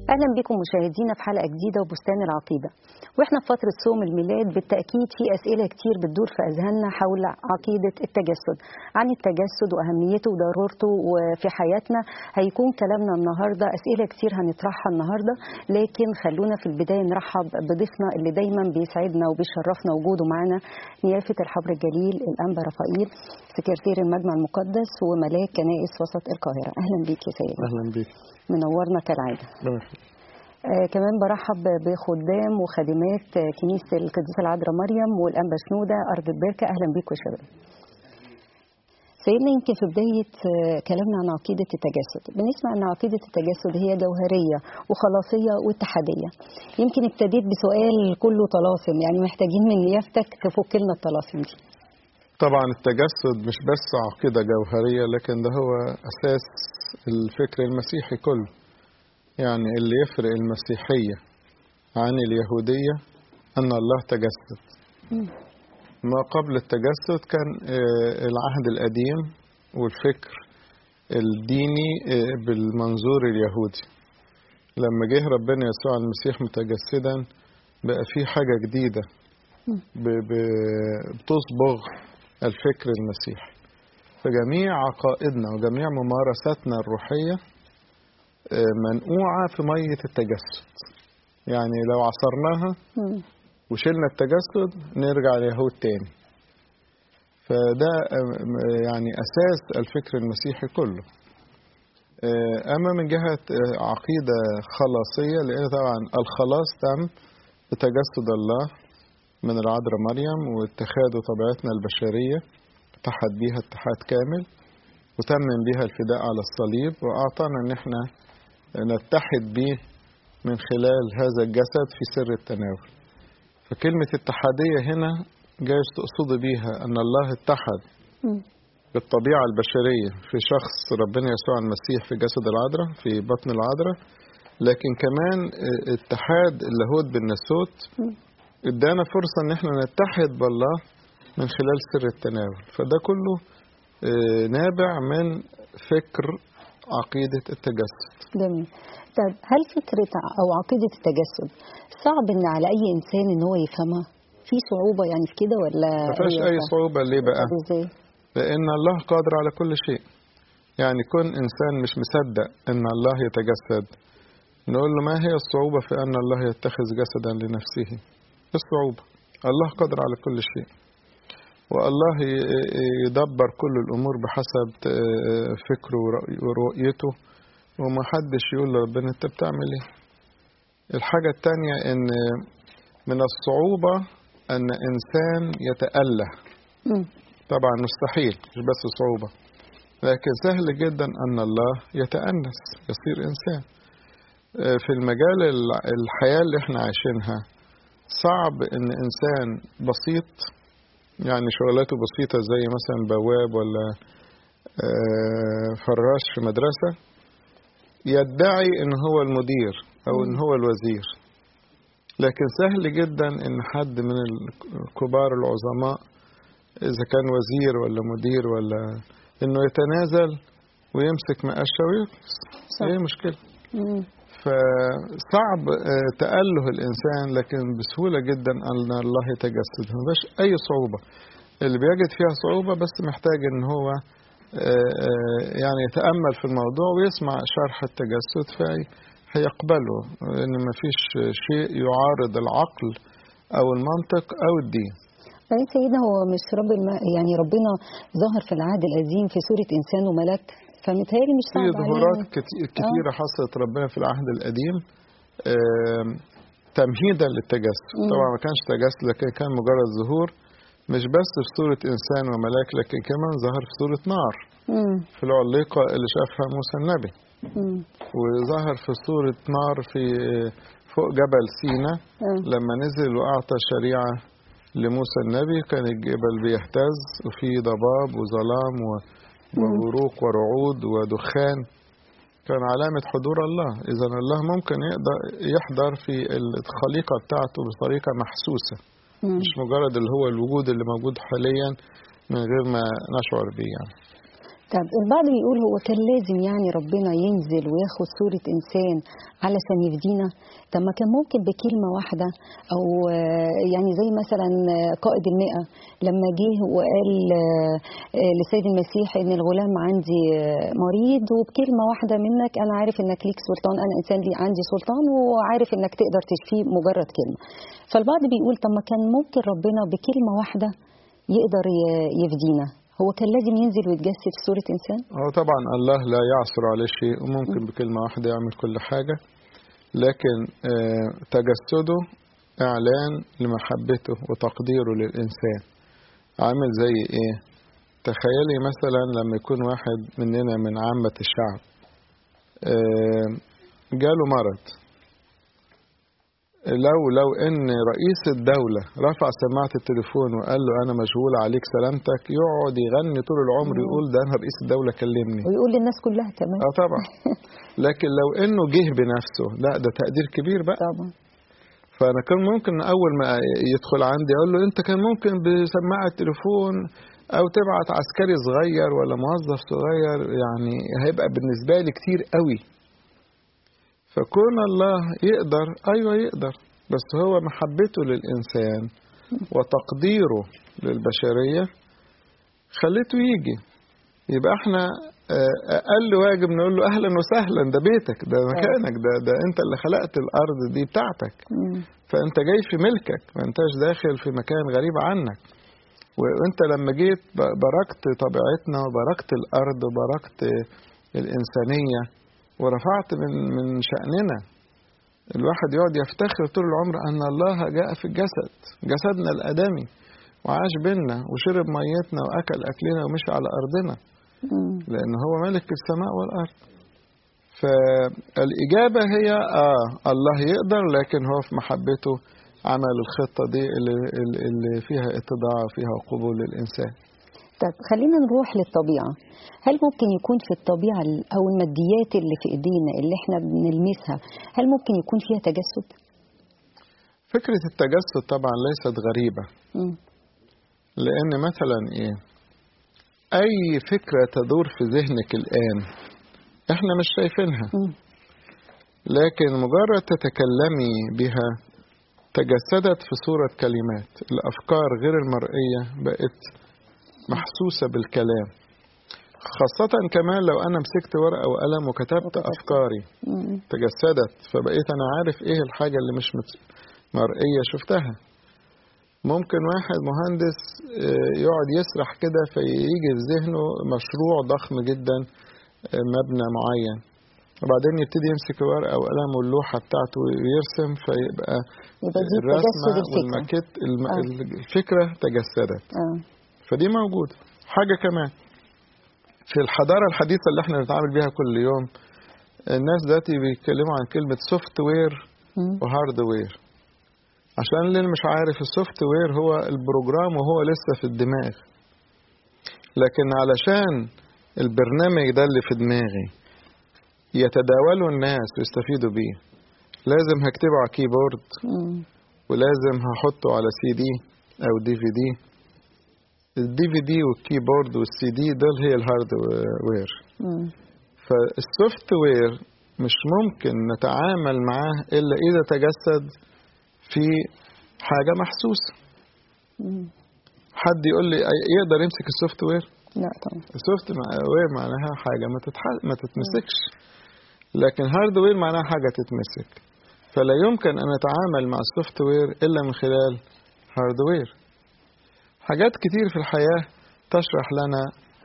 اهلا بكم مشاهدينا في حلقه جديده وبستان العقيده واحنا في فتره صوم الميلاد بالتاكيد في اسئله كتير بتدور في اذهاننا حول عقيده التجسد عن التجسد واهميته وضرورته وفي حياتنا هيكون كلامنا النهارده اسئله كتير هنطرحها النهارده لكن خلونا في البدايه نرحب بضيفنا اللي دايما بيسعدنا وبيشرفنا وجوده معانا نيافه الحبر الجليل الانبا رفائيل سكرتير المجمع المقدس وملاك كنائس وسط القاهره اهلا بيك يا سيدي اهلا بيك منورنا كالعاده آه كمان برحب بخدام وخادمات آه كنيسة القديسة العذراء مريم والأنبا شنودة أرض البركة أهلا بيكم يا شباب سيدنا يمكن في بداية آه كلامنا عن عقيدة التجسد بنسمع أن عقيدة التجسد هي جوهرية وخلاصية واتحادية يمكن ابتديت بسؤال كله طلاسم يعني محتاجين من نيافتك تفك لنا الطلاسم دي طبعا التجسد مش بس عقيدة جوهرية لكن ده هو أساس الفكر المسيحي كله يعني اللي يفرق المسيحية عن اليهودية أن الله تجسد ما قبل التجسد كان العهد القديم والفكر الديني بالمنظور اليهودي لما جه ربنا يسوع المسيح متجسدا بقى في حاجة جديدة بتصبغ الفكر المسيحي فجميع عقائدنا وجميع ممارساتنا الروحية منقوعة في مية التجسد يعني لو عصرناها وشلنا التجسد نرجع ليهود تاني فده يعني أساس الفكر المسيحي كله أما من جهة عقيدة خلاصية لأن طبعا الخلاص تم بتجسد الله من العذراء مريم واتخاذه طبيعتنا البشرية اتحد بيها اتحاد كامل وتمم بيها الفداء على الصليب وأعطانا إن احنا نتحد به من خلال هذا الجسد في سر التناول فكلمة اتحادية هنا جايز تقصد بيها أن الله اتحد بالطبيعة البشرية في شخص ربنا يسوع المسيح في جسد العذراء في بطن العذراء لكن كمان اتحاد اللاهوت بالناسوت ادانا فرصة ان احنا نتحد بالله من خلال سر التناول فده كله نابع من فكر عقيدة التجسد جميل طب هل فكرة أو عقيدة التجسد صعب إن على أي إنسان إن هو يفهمها؟ في صعوبة يعني في كده ولا ما فيهاش أي صعوبة ليه بقى؟ إزاي؟ لأن الله قادر على كل شيء يعني كون إنسان مش مصدق إن الله يتجسد نقول له ما هي الصعوبة في أن الله يتخذ جسدا لنفسه؟ الصعوبة الله قادر على كل شيء والله يدبر كل الأمور بحسب فكره ورؤيته وما حدش يقول لربنا أنت بتعمل إيه الحاجة التانية إن من الصعوبة أن إنسان يتأله طبعا مستحيل مش بس صعوبة لكن سهل جدا أن الله يتأنس يصير إنسان في المجال الحياة اللي احنا عايشينها صعب ان انسان بسيط يعني شغلاته بسيطة زي مثلا بواب ولا فراش في مدرسة يدعي ان هو المدير او ان هو الوزير لكن سهل جدا ان حد من الكبار العظماء اذا كان وزير ولا مدير ولا انه يتنازل ويمسك مقشة ويقص ايه مشكلة فصعب تأله الإنسان لكن بسهولة جدا أن الله يتجسد مفيش أي صعوبة اللي بيجد فيها صعوبة بس محتاج إن هو يعني يتأمل في الموضوع ويسمع شرح التجسد فهيقبله لأن مفيش شيء يعارض العقل أو المنطق أو الدين بعدين سيدنا هو مش رب الم... يعني ربنا ظهر في العهد القديم في صورة إنسان وملك فمتهيألي مش صعب في ظهورات كتيرة آه. حصلت ربنا في العهد القديم تمهيدا للتجسد مم. طبعا ما كانش تجسد لكن كان مجرد ظهور مش بس في صورة إنسان وملاك لكن كمان ظهر في صورة نار مم. في العليقة اللي شافها موسى النبي مم. وظهر في صورة نار في فوق جبل سينا آه. لما نزل وأعطى شريعة لموسى النبي كان الجبل بيهتز وفي ضباب وظلام و... وبروق ورعود ودخان كان علامة حضور الله إذا الله ممكن يقدر يحضر في الخليقة بتاعته بطريقة محسوسة مم. مش مجرد اللي هو الوجود اللي موجود حاليا من غير ما نشعر بيه يعني طب البعض بيقول هو كان لازم يعني ربنا ينزل وياخد صورة إنسان علشان يفدينا طب ما كان ممكن بكلمة واحدة أو آه، يعني زي مثلا آه، قائد المئة لما جه وقال آه، آه، لسيد المسيح إن الغلام عندي آه، مريض وبكلمة واحدة منك أنا عارف إنك ليك سلطان أنا إنسان لي عندي سلطان وعارف إنك تقدر تشفيه مجرد كلمة فالبعض بيقول طب ما كان ممكن ربنا بكلمة واحدة يقدر ي- يفدينا هو كان لازم ينزل ويتجسد في صورة إنسان؟ هو طبعا الله لا يعصر عليه شيء وممكن بكلمة واحدة يعمل كل حاجة لكن آه، تجسده إعلان لمحبته وتقديره للإنسان عامل زي إيه؟ تخيلي مثلا لما يكون واحد مننا من عامة الشعب آه، جاله مرض لو لو ان رئيس الدولة رفع سماعة التليفون وقال له انا مشغول عليك سلامتك يقعد يغني طول العمر يقول ده انا رئيس الدولة كلمني ويقول للناس كلها كمان اه طبعا لكن لو انه جه بنفسه لا ده تقدير كبير بقى طبعا فانا كان ممكن اول ما يدخل عندي اقول له انت كان ممكن بسماعة التليفون او تبعت عسكري صغير ولا موظف صغير يعني هيبقى بالنسبة لي كتير قوي فكون الله يقدر ايوه يقدر بس هو محبته للانسان وتقديره للبشرية خليته يجي يبقى احنا آه، اقل واجب نقول له اهلا وسهلا ده بيتك ده مكانك ده ده انت اللي خلقت الارض دي بتاعتك مم. فانت جاي في ملكك ما انتش داخل في مكان غريب عنك وانت لما جيت ب- باركت طبيعتنا وباركت الارض وباركت الانسانيه ورفعت من من شاننا الواحد يقعد يفتخر طول العمر ان الله جاء في الجسد جسدنا الادمي وعاش بينا وشرب ميتنا واكل اكلنا ومشي على ارضنا مم. لأن هو ملك السماء والأرض فالإجابة هي آه الله يقدر لكن هو في محبته عمل الخطة دي اللي, اللي فيها اتضاع وفيها قبول للإنسان طب خلينا نروح للطبيعة هل ممكن يكون في الطبيعة ال- أو الماديات اللي في إيدينا اللي إحنا بنلمسها هل ممكن يكون فيها تجسد؟ فكرة التجسد طبعا ليست غريبة مم. لأن مثلا إيه أي فكرة تدور في ذهنك الآن إحنا مش شايفينها مم. لكن مجرد تتكلمي بها تجسدت في صورة كلمات الأفكار غير المرئية بقت محسوسة بالكلام خاصة كمان لو أنا مسكت ورقة وقلم وكتبت وكتبت. أفكاري مم. تجسدت فبقيت أنا عارف إيه الحاجة اللي مش مت- مرئية شفتها ممكن واحد مهندس آه، يقعد يسرح كده فيجي في ذهنه مشروع ضخم جدا آه، مبنى معين وبعدين يبتدي يمسك ورقة وقلم واللوحة بتاعته ويرسم فيبقى يبقى دي الرسمة تجسد الفكرة والماكيت الم... آه. الفكرة تجسدت آه. فدي موجودة حاجة كمان في الحضارة الحديثة اللي احنا بنتعامل بيها كل يوم الناس دلوقتي بيتكلموا عن كلمة سوفت وير مم. وهارد وير عشان اللي مش عارف السوفت وير هو البروجرام وهو لسه في الدماغ لكن علشان البرنامج ده اللي في دماغي يتداوله الناس ويستفيدوا بيه لازم هكتبه على كيبورد مم. ولازم هحطه على سي دي او دي في دي الدي في دي والكيبورد والسي دي دول هي الهارد وير مم. فالسوفت وير مش ممكن نتعامل معاه الا اذا تجسد في حاجه محسوسه مم. حد يقول لي أي- يقدر يمسك السوفت وير لا طبعا السوفت وير معناها حاجه ما تتح... ما تتمسكش لكن هارد وير معناها حاجه تتمسك فلا يمكن ان نتعامل مع السوفت وير الا من خلال هارد وير حاجات كتير في الحياه تشرح لنا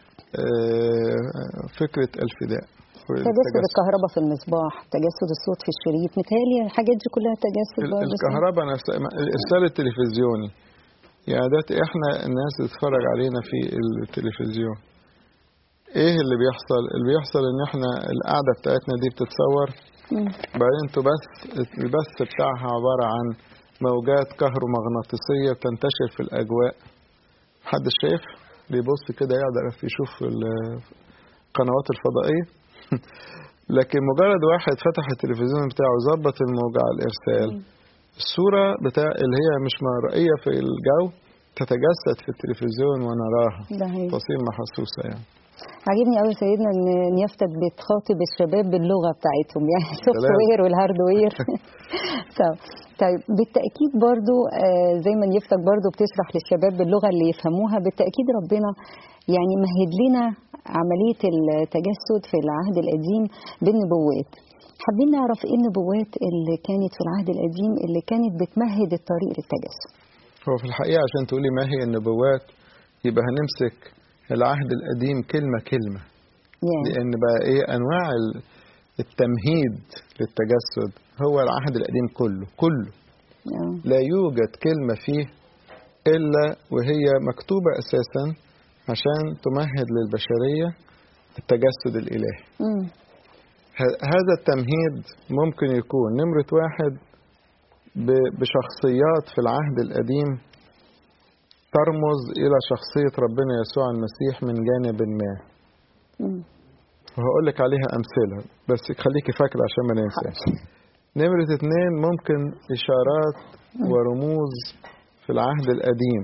آه، فكره الفداء تجسد والتجسد. الكهرباء في المصباح تجسد الصوت في الشريط متهيألي الحاجات دي كلها تجسد ال- برضه صح؟ الكهرباء نفسها الارسال التلفزيوني يعني ده احنا الناس اللي تتفرج علينا في التلفزيون ايه اللي بيحصل اللي بيحصل ان احنا القعده بتاعتنا دي بتتصور مم. بعدين تبث البث بتاعها عباره عن موجات كهرومغناطيسيه بتنتشر في الاجواء محدش شايف بيبص كده يقدر يشوف القنوات الفضائيه لكن مجرد واحد فتح التلفزيون بتاعه ظبط الموجة على الإرسال الصورة بتاع اللي هي مش مرئية في الجو تتجسد في التلفزيون ونراها ده هي تصير محسوسة يعني عاجبني قوي سيدنا ان نيافتك بتخاطب الشباب باللغه بتاعتهم يعني السوفت سلام. وير والهاردوير طب طيب بالتاكيد برضو آه، زي ما نيافتك برضو بتشرح للشباب باللغه اللي يفهموها بالتاكيد ربنا يعني مهد لنا عمليه التجسد في العهد القديم بالنبوات حابين نعرف ايه النبوات اللي كانت في العهد القديم اللي كانت بتمهد الطريق للتجسد هو في الحقيقة عشان تقولي ما هي النبوات يبقى هنمسك العهد القديم كلمة كلمة يعني لأن بقى إيه أنواع ال- التمهيد للتجسد هو العهد القديم كله كله آه. لا يوجد كلمة فيه إلا وهي مكتوبة أساسا عشان تمهد للبشرية التجسد الإلهي مم. ه- هذا التمهيد ممكن يكون نمرة واحد ب- بشخصيات في العهد القديم ترمز إلى شخصية ربنا يسوع المسيح من جانب ما مم. وهقول لك عليها أمثلة بس خليكي فاكرة عشان ما ننساش نمرة اتنين ممكن إشارات ورموز في العهد القديم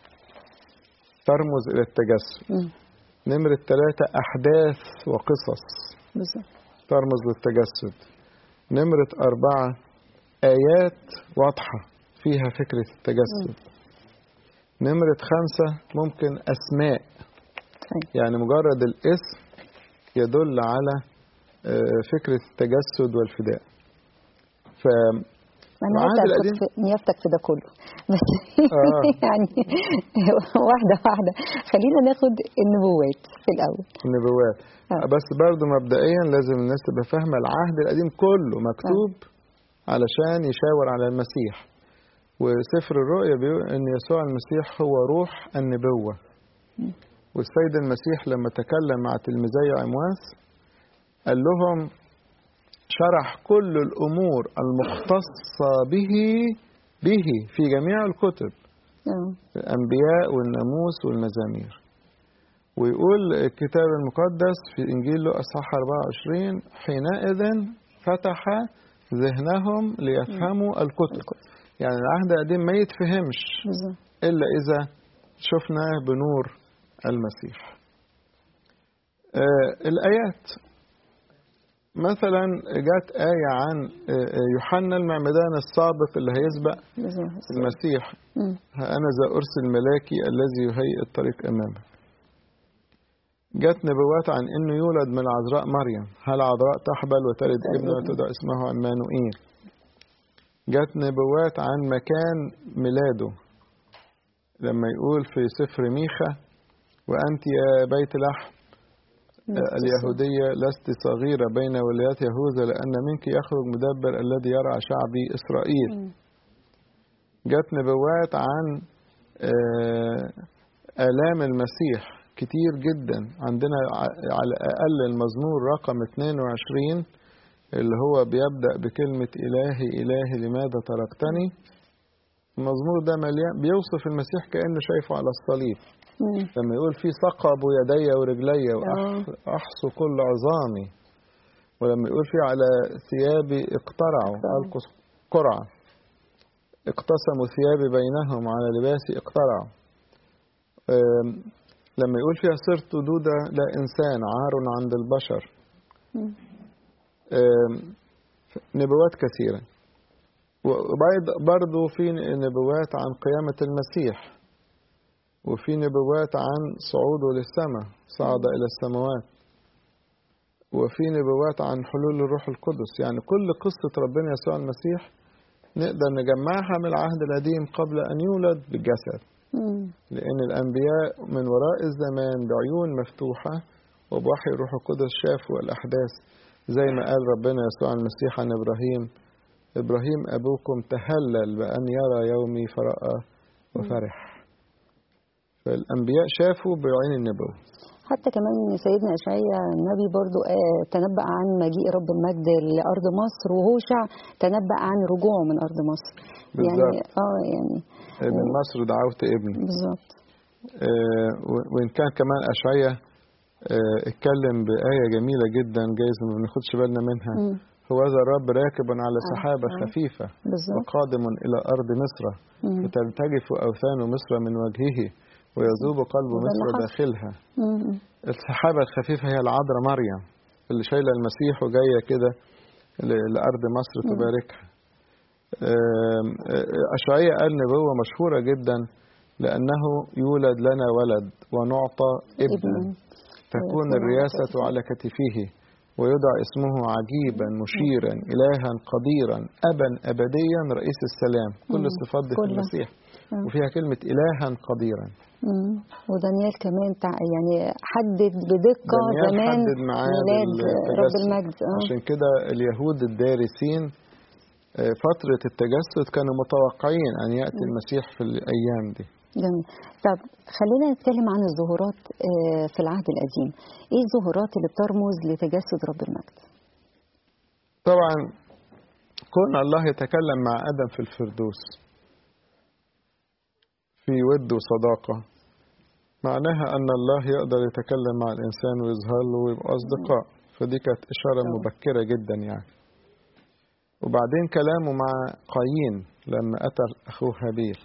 ترمز إلى التجسد مم. نمرة ثلاثة أحداث وقصص بالظبط ترمز للتجسد نمرة أربعة آيات واضحة فيها فكرة التجسد نمرة خمسة ممكن أسماء طيب. يعني مجرد الاسم يدل على آه، فكرة التجسد والفداء ف انا العهد عايزه القديم- أدخل في نيافتك في ده كله بس آه. يعني واحده واحده خلينا ناخد النبوات في الاول النبوات آه. بس برضو مبدئيا لازم الناس تبقى فاهمة العهد القديم كله مكتوب علشان يشاور على المسيح وسفر الرؤيا بيقول ان يسوع المسيح هو روح النبوة والسيد المسيح لما تكلم مع تلميذي عمواس قال لهم شرح كل الأمور المختصة به به في جميع الكتب آه. الأنبياء والناموس والمزامير ويقول الكتاب المقدس في إنجيل لوقا أصحاح 24 حينئذ فتح ذهنهم ليفهموا الكتب يعني العهد القديم ما يتفهمش بالظبط إلا إذا شفناه بنور المسيح آه الآيات مثلا جت آية عن آه، آه، يوحنا المعمدان السابق اللي هيسبق بالظبط المسيح مم. ها أنا ذا أرسل ملاكي الذي يهيئ الطريق أمامك جت نبوات عن أنه يولد من العذراء مريم هل عذراء تحبل وتلد ابن وتدعى اسمه عمانوئيل جت نبوات عن مكان ميلاده لما يقول في سفر ميخا وأنت يا بيت لحم اليهودية لست صغيرة بين ولايات يهوذا لأن منك يخرج مدبر الذي يرعى شعبي إسرائيل مم. جت نبوات عن آه، آلام المسيح كتير جدا عندنا ع- على الأقل المزمور رقم 22 اللي هو بيبدأ بكلمة إلهي إلهي لماذا تركتني المزمور ده مليان بيوصف المسيح كأنه شايفه على الصليب مم. لما يقول في ثقب يدي ورجلي وأحصو كل عظامي ولما يقول في على ثيابي اقترعوا ألقوا قرعة اقتسموا ثيابي بينهم على لباسي اقترعوا أم، لما يقول فيها صرت دودة لا إنسان عار عند البشر مم. أم، نبوات كثيرة وبرضه في نبوات عن قيامة المسيح وفي نبوات عن صعوده للسماء صعد إلى السماوات وفي نبوات عن حلول الروح القدس يعني كل قصة ربنا يسوع المسيح نقدر نجمعها من العهد القديم قبل أن يولد بالجسد مم. لأن الأنبياء من وراء الزمان بعيون مفتوحة وبوحي الروح القدس شافوا الأحداث زي ما قال ربنا يسوع المسيح عن إبراهيم إبراهيم أبوكم تهلل بأن يرى يومي فرأى وفرح فالأنبياء شافوا بعين النبوة حتى كمان سيدنا اشعيا النبي برضو آه تنبأ عن مجيء رب المجد لارض مصر وهوشع تنبأ عن رجوعه من ارض مصر يعني بالظبط. اه يعني من مصر دعوت ابني بالظبط آه، و- وإن كان كمان أشعية آه، اتكلم بآية جميلة جدا جايز ما بناخدش بالنا منها مم. هو ذا الرب راكب على سحابة آه. خفيفة بالظبط وقادم إلى أرض مصر مم. فترتجف أوثان مصر من وجهه ويذوب قلب وده اللي مصر حصل. داخلها مم. السحابة الخفيفة هي العذراء مريم اللي شايلة المسيح وجاية كده ل- لأرض مصر تباركها آم، آه، أشعية قال نبوة مشهورة جدا لأنه يولد لنا ولد ونعطى ابنا ابن تكون ويكون الرياسة على كتفه ويدعى اسمه عجيبا مشيرا إلها قديرا أبا أبديا رئيس السلام كل مم. الصفات دي في كلها. المسيح آه. وفيها كلمة إلها قديرا مم. ودانيال كمان تع... يعني حدد بدقة دانيال زمان حدد ميعاد ميلاد رب التجسد. المجد اه عشان كده اليهود الدارسين آه، فترة التجسد كانوا متوقعين أن يأتي المسيح في الأيام دي جميل طب خلينا نتكلم عن الظهورات آه، في العهد القديم ايه الظهورات اللي بترمز لتجسد رب المجد طبعا كون الله يتكلم مع آدم في الفردوس في ود وصداقة معناها أن الله يقدر يتكلم مع الإنسان ويظهر له ويبقى أصدقاء فدي كانت إشارة طبعا. مبكرة جدا يعني وبعدين كلامه مع قايين لما قتل أخوه هابيل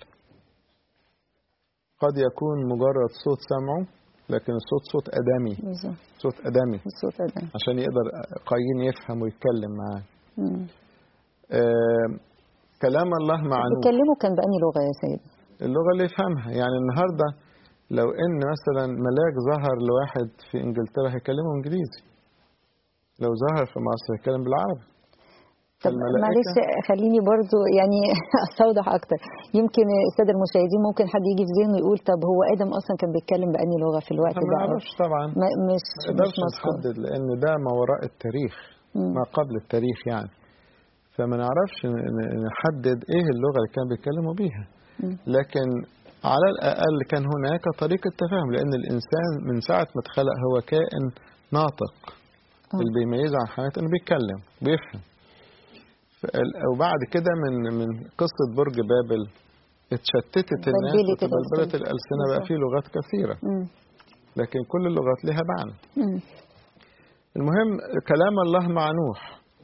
قد يكون مجرد صوت سمعه لكن الصوت صوت أدمي بالظبط صوت أدمي الصوت ده عشان يقدر قايين يفهم ويتكلم معاه مم. آه، كلام الله مع نوح بيتكلموا كان بأني لغة يا سيد اللغة اللي يفهمها يعني النهاردة لو إن مثلا ملاك ظهر لواحد في إنجلترا هيكلمه إنجليزي لو ظهر في مصر هيتكلم بالعربي طب الملائكة- معلش خليني برضو يعني استوضح اكتر يمكن الساده المشاهدين ممكن حد يجي في ذهنه يقول طب هو ادم اصلا كان بيتكلم باني لغه في الوقت احنا ما ده نعرفش طبعا ما مش ما مش نقدرش مذكور نحدد لأن ده ما وراء التاريخ مم. ما قبل التاريخ يعني فما نعرفش ن- ن- نحدد إيه اللغة اللي كان بيتكلموا بيها مم. لكن على الأقل كان هناك طريقة تفاهم لأن الإنسان من ساعة ما اتخلق هو كائن ناطق آه. اللي بيميزه عن حياته إنه بيتكلم بيفهم فال- وبعد كده من من قصة برج بابل اتشتتت الناس بلبلت وتبلبلت الألسنة. الألسنة بقى بالظبط. في لغات كثيرة مم. لكن كل اللغات لها معنى مم. المهم كلام الله مع نوح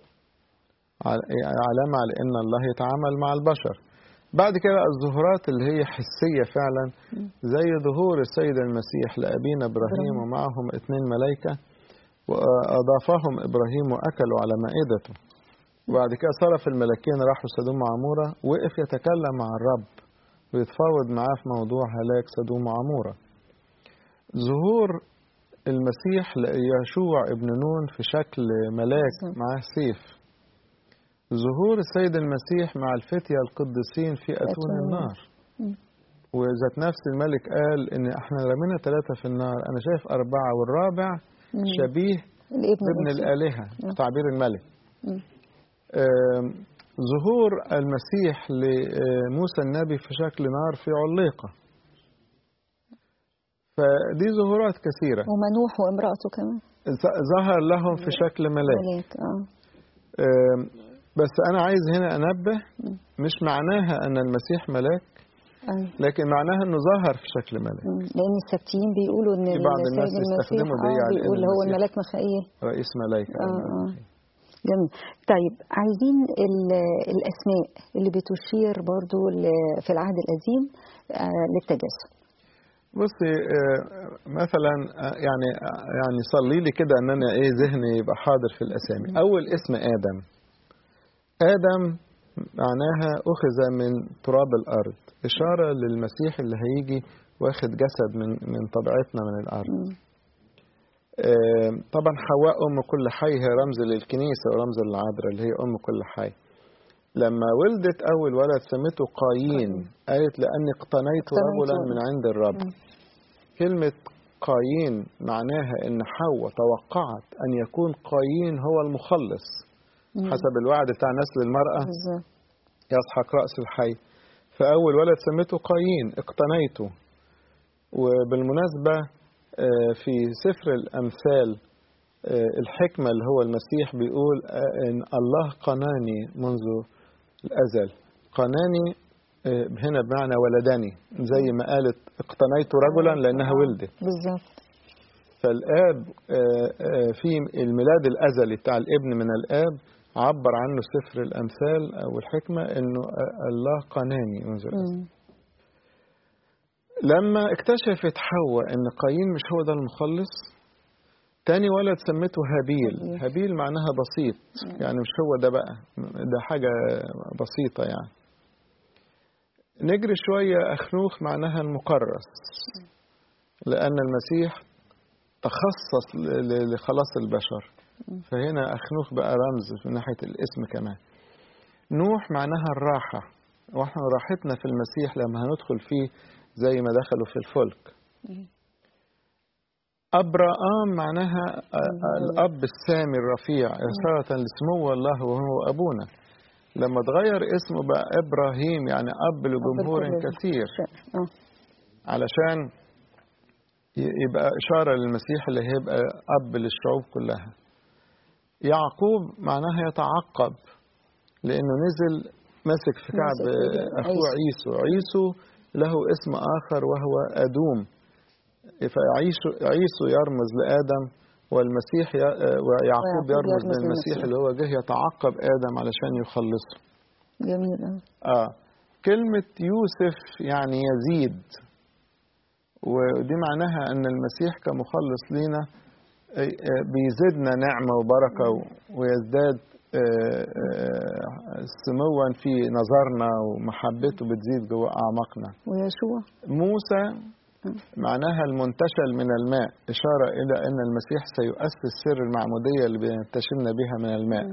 عل- علامة على أن الله يتعامل مع البشر بعد كده بقى الظهورات اللي هي حسية فعلا زي ظهور السيد المسيح لأبينا إبراهيم إبراهيم. ومعهم اثنين ملائكة وأضافهم إبراهيم وأكلوا على مائدته وبعد كده صرف الملكين راحوا سدوم وعمورة وقف يتكلم مع الرب ويتفاوض معاه في موضوع هلاك سدوم وعمورة ظهور المسيح ليشوع ابن نون في شكل ملاك بالظبط. معاه سيف ظهور السيد المسيح مع الفتية القديسين في أتون أتون النار مم. وذات نفس الملك قال إن إحنا رمينا ثلاثة في النار أنا شايف أربعة والرابع مم. شبيه الابن ابن الأسود. الآلهة مم. تعبير الملك مم. آم، ظهور المسيح لموسى النبي في شكل نار في عليقة فدي ظهورات كثيرة ومنوح وامرأته كمان ظ- ظهر لهم في شكل ملاك ملاك اه آم، بس أنا عايز هنا أنبه مم. مش معناها أن المسيح ملاك أيوة. لكن معناها أنه ظهر في شكل ملاك مم. لأن السبتيين بيقولوا إن في بعض الناس السيد المسيح بيستخدموا دي آه على إن بيقول هو المسيح الملاك ميخائيل رئيس ملائكة أو آه، ملاك آه. مخيف. جميل طيب عايزين ال- الأسماء اللي بتشير برضو ل- في العهد القديم آه، للتجسد بصي آه، مثلا آه، يعني آه، يعني صلي لي كده ان انا ايه ذهني يبقى حاضر في الاسامي اول اسم ادم ادم معناها اخذ من تراب الارض اشاره للمسيح اللي هيجي واخد جسد من من طبيعتنا من الارض مم. آه، طبعا حواء ام كل حي هي رمز للكنيسه ورمز للعذراء اللي هي ام كل حي لما ولدت اول ولد سمته قايين قالت لاني اقتنيت اقتنيت رجلا رجلاً. من عند الرب مم. كلمة قايين معناها إن حواء توقعت أن يكون قايين هو المخلص مم. حسب الوعد بتاع نسل المرأة بالظبط يسحق رأس الحي فأول ولد سميته قايين اقتنيته وبالمناسبة آه، في سفر الأمثال آه، الحكمة اللي هو المسيح بيقول آه، إن الله قناني منذ الأزل قناني آه، هنا بمعنى ولدني زي ما قالت اقتنيت رجلا لأنها آه، ولدت بالظبط فالآب آه، آه، في الميلاد الأزلي بتاع الابن من الآب عبر عنه سفر الأمثال أو الحكمة إنه آه، الله قناني منذ الأزل مم. لما اكتشفت حواء ان قايين مش هو ده المخلص تاني ولد سمته هابيل هابيل. هابيل معناها بسيط يعني مش هو ده بقى ده حاجة بسيطة يعني نجري شوية أخنوخ معناها المكرس لأن المسيح تخصص ل- ل- لخلاص البشر فهنا أخنوخ بقى رمز من ناحية الاسم كمان نوح معناها الراحة واحنا راحتنا في المسيح لما هندخل فيه زي ما دخلوا في الفلك أبراام معناها آه، الأب السامي الرفيع إشارة لسمو الله وهو أبونا لما اتغير اسمه بقى إبراهيم يعني أب لجمهور الكل. كثير اه علشان ي- يبقى إشارة للمسيح اللي هيبقى أب للشعوب كلها يعقوب معناها يتعقب لأنه نزل ماسك في كعب ماسك في إيده. أخوه عيسو عيسو له اسم آخر وهو أدوم فعيسو عيسو يرمز لآدم والمسيح ي- ويعقوب ويعقوب يرمز يرمز للمسيح للمسيح. اللي هو جه يتعقب آدم علشان يخلصه جميل اه آه كلمة يوسف يعني يزيد ودي معناها أن المسيح كمخلص لينا آه، آه، بيزيدنا نعمة وبركة و- ويزداد آه، آه، سموا في نظرنا ومحبته بتزيد جوه أعماقنا ويشوع موسى معناها المنتشل من الماء إشارة إلى أن المسيح سيؤسس سر المعمودية اللي بينتشلنا بها من الماء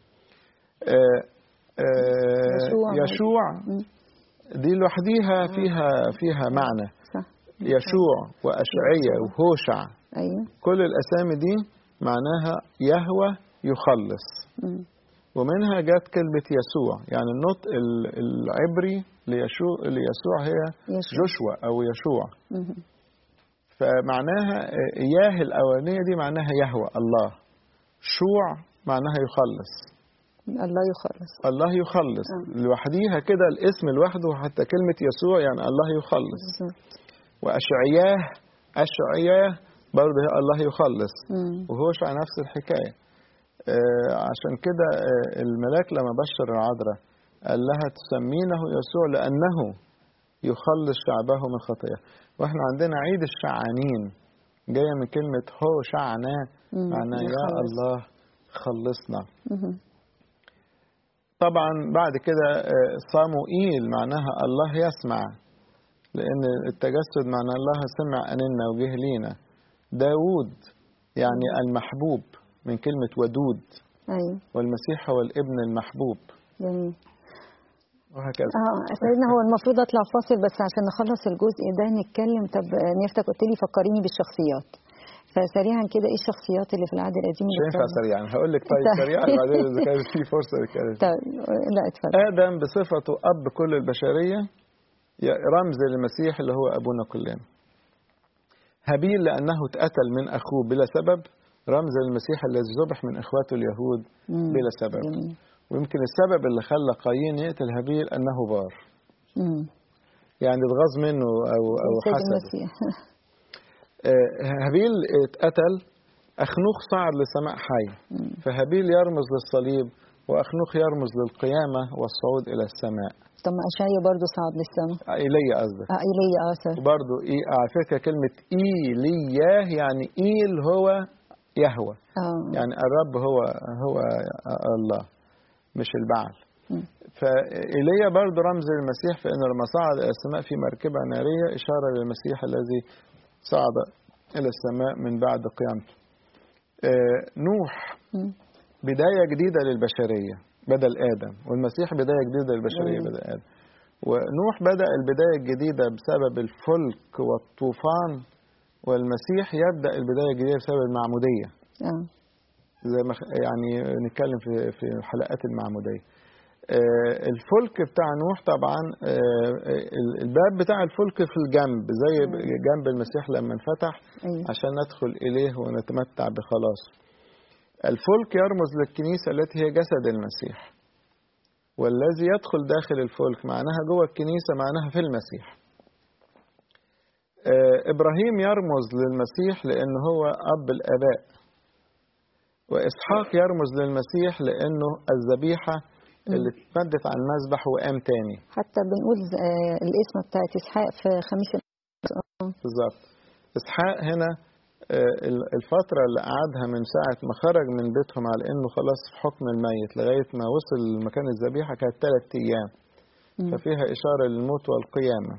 آه، آه، يشوع. يشوع مم. دي لوحديها فيها فيها معنى صح يشوع وأشعية وهوشع ايوه كل الأسامي دي معناها يهوى يخلص مم. ومنها جت كلمة يسوع يعني النطق ال- العبري ليشوع ليسوع هي يشوع. جوشوا أو يشوع مم. فمعناها آه، ياه الأولانية دي معناها يهوى الله شوع معناها يخلص الله يخلص الله يخلص لوحديها كده الاسم لوحده حتى كلمة يسوع يعني الله يخلص بالظبط. وأشعياه أشعياه برضه هي الله يخلص مم. وهوشع نفس الحكاية آه، عشان كده آه، الملاك لما بشر العذراء قال لها تسمينه يسوع لأنه يخلص شعبه من خطاياه واحنا عندنا عيد الشعانين جاية من كلمة هو شعنا مم. معناه يا يخلص. الله خلصنا مم. طبعا بعد كده آه، صاموئيل معناها الله يسمع لأن التجسد معناه الله سمع أننا وجه لينا داود يعني المحبوب من كلمة ودود ايوه والمسيح هو الابن المحبوب جميل وهكذا اه سيدنا هو المفروض اطلع فاصل بس عشان نخلص الجزء ده نتكلم طب آه، نفتك قلت لي فكريني بالشخصيات فسريعا كده ايه الشخصيات اللي في العهد القديم مش اللي هينفع بتظهر؟ سريعا هقول لك طيب طيب. سريعا بعدين إذا كانت في فرصة للكلام طيب آه، لا اتفضل آدم بصفته أب كل البشرية ي- رمز للمسيح اللي هو أبونا كلنا هابيل لأنه اتقتل من أخوه بلا سبب رمز للمسيح الذي ذبح من إخواته اليهود مم. بلا سبب جميل ويمكن السبب اللي خلى قايين يقتل هابيل أنه بار مم. يعني اتغاظ منه أو أو السيد حسده المسيح آه، هابيل اتقتل أخنوخ صعد لسماء حي فهابيل يرمز للصليب وأخنوخ يرمز للقيامة والصعود إلى السماء طب ما اشعيا برضه صعد للسماء إيليا قصدك اه ايليا اه سوري وبرضه إيه على فكرة كلمة إيلياه يعني إيل هو يهوى اه يعني الرب هو هو الله مش البعل مم. فإيليا برضه رمز للمسيح فإنه لما صعد إلى السماء في مركبة نارية إشارة للمسيح الذي صعد إلى السماء من بعد قيامته آه، نوح مم. بداية جديدة للبشرية بدل آدم والمسيح بداية جديدة للبشرية مم. بدل آدم ونوح بدأ البداية الجديدة بسبب الفلك والطوفان والمسيح يبدأ البداية الجديدة بسبب المعمودية اه زي ما خ- يعني نتكلم في في حلقات المعمودية آه، الفلك بتاع نوح طبعا آه، ال- الباب بتاع الفلك في الجنب زي مم. جنب المسيح لما انفتح ايوه عشان ندخل إليه ونتمتع بخلاصه الفلك يرمز للكنيسة التي هي جسد المسيح والذي يدخل داخل الفلك معناها جوه الكنيسة معناها في المسيح آه، إبراهيم يرمز للمسيح لأنه هو أب الآباء وإسحاق يرمز للمسيح لأنه الذبيحة اللي اتمدت على المذبح وقام تاني حتى بنقول آه الاسم بتاعت اسحاق في خميس بالظبط اسحاق هنا آه، ال- الفترة اللي قعدها من ساعة ما خرج من بيتهم على إنه خلاص في حكم الميت لغاية ما وصل لمكان الذبيحة كانت ثلاث أيام مم. ففيها إشارة للموت والقيامة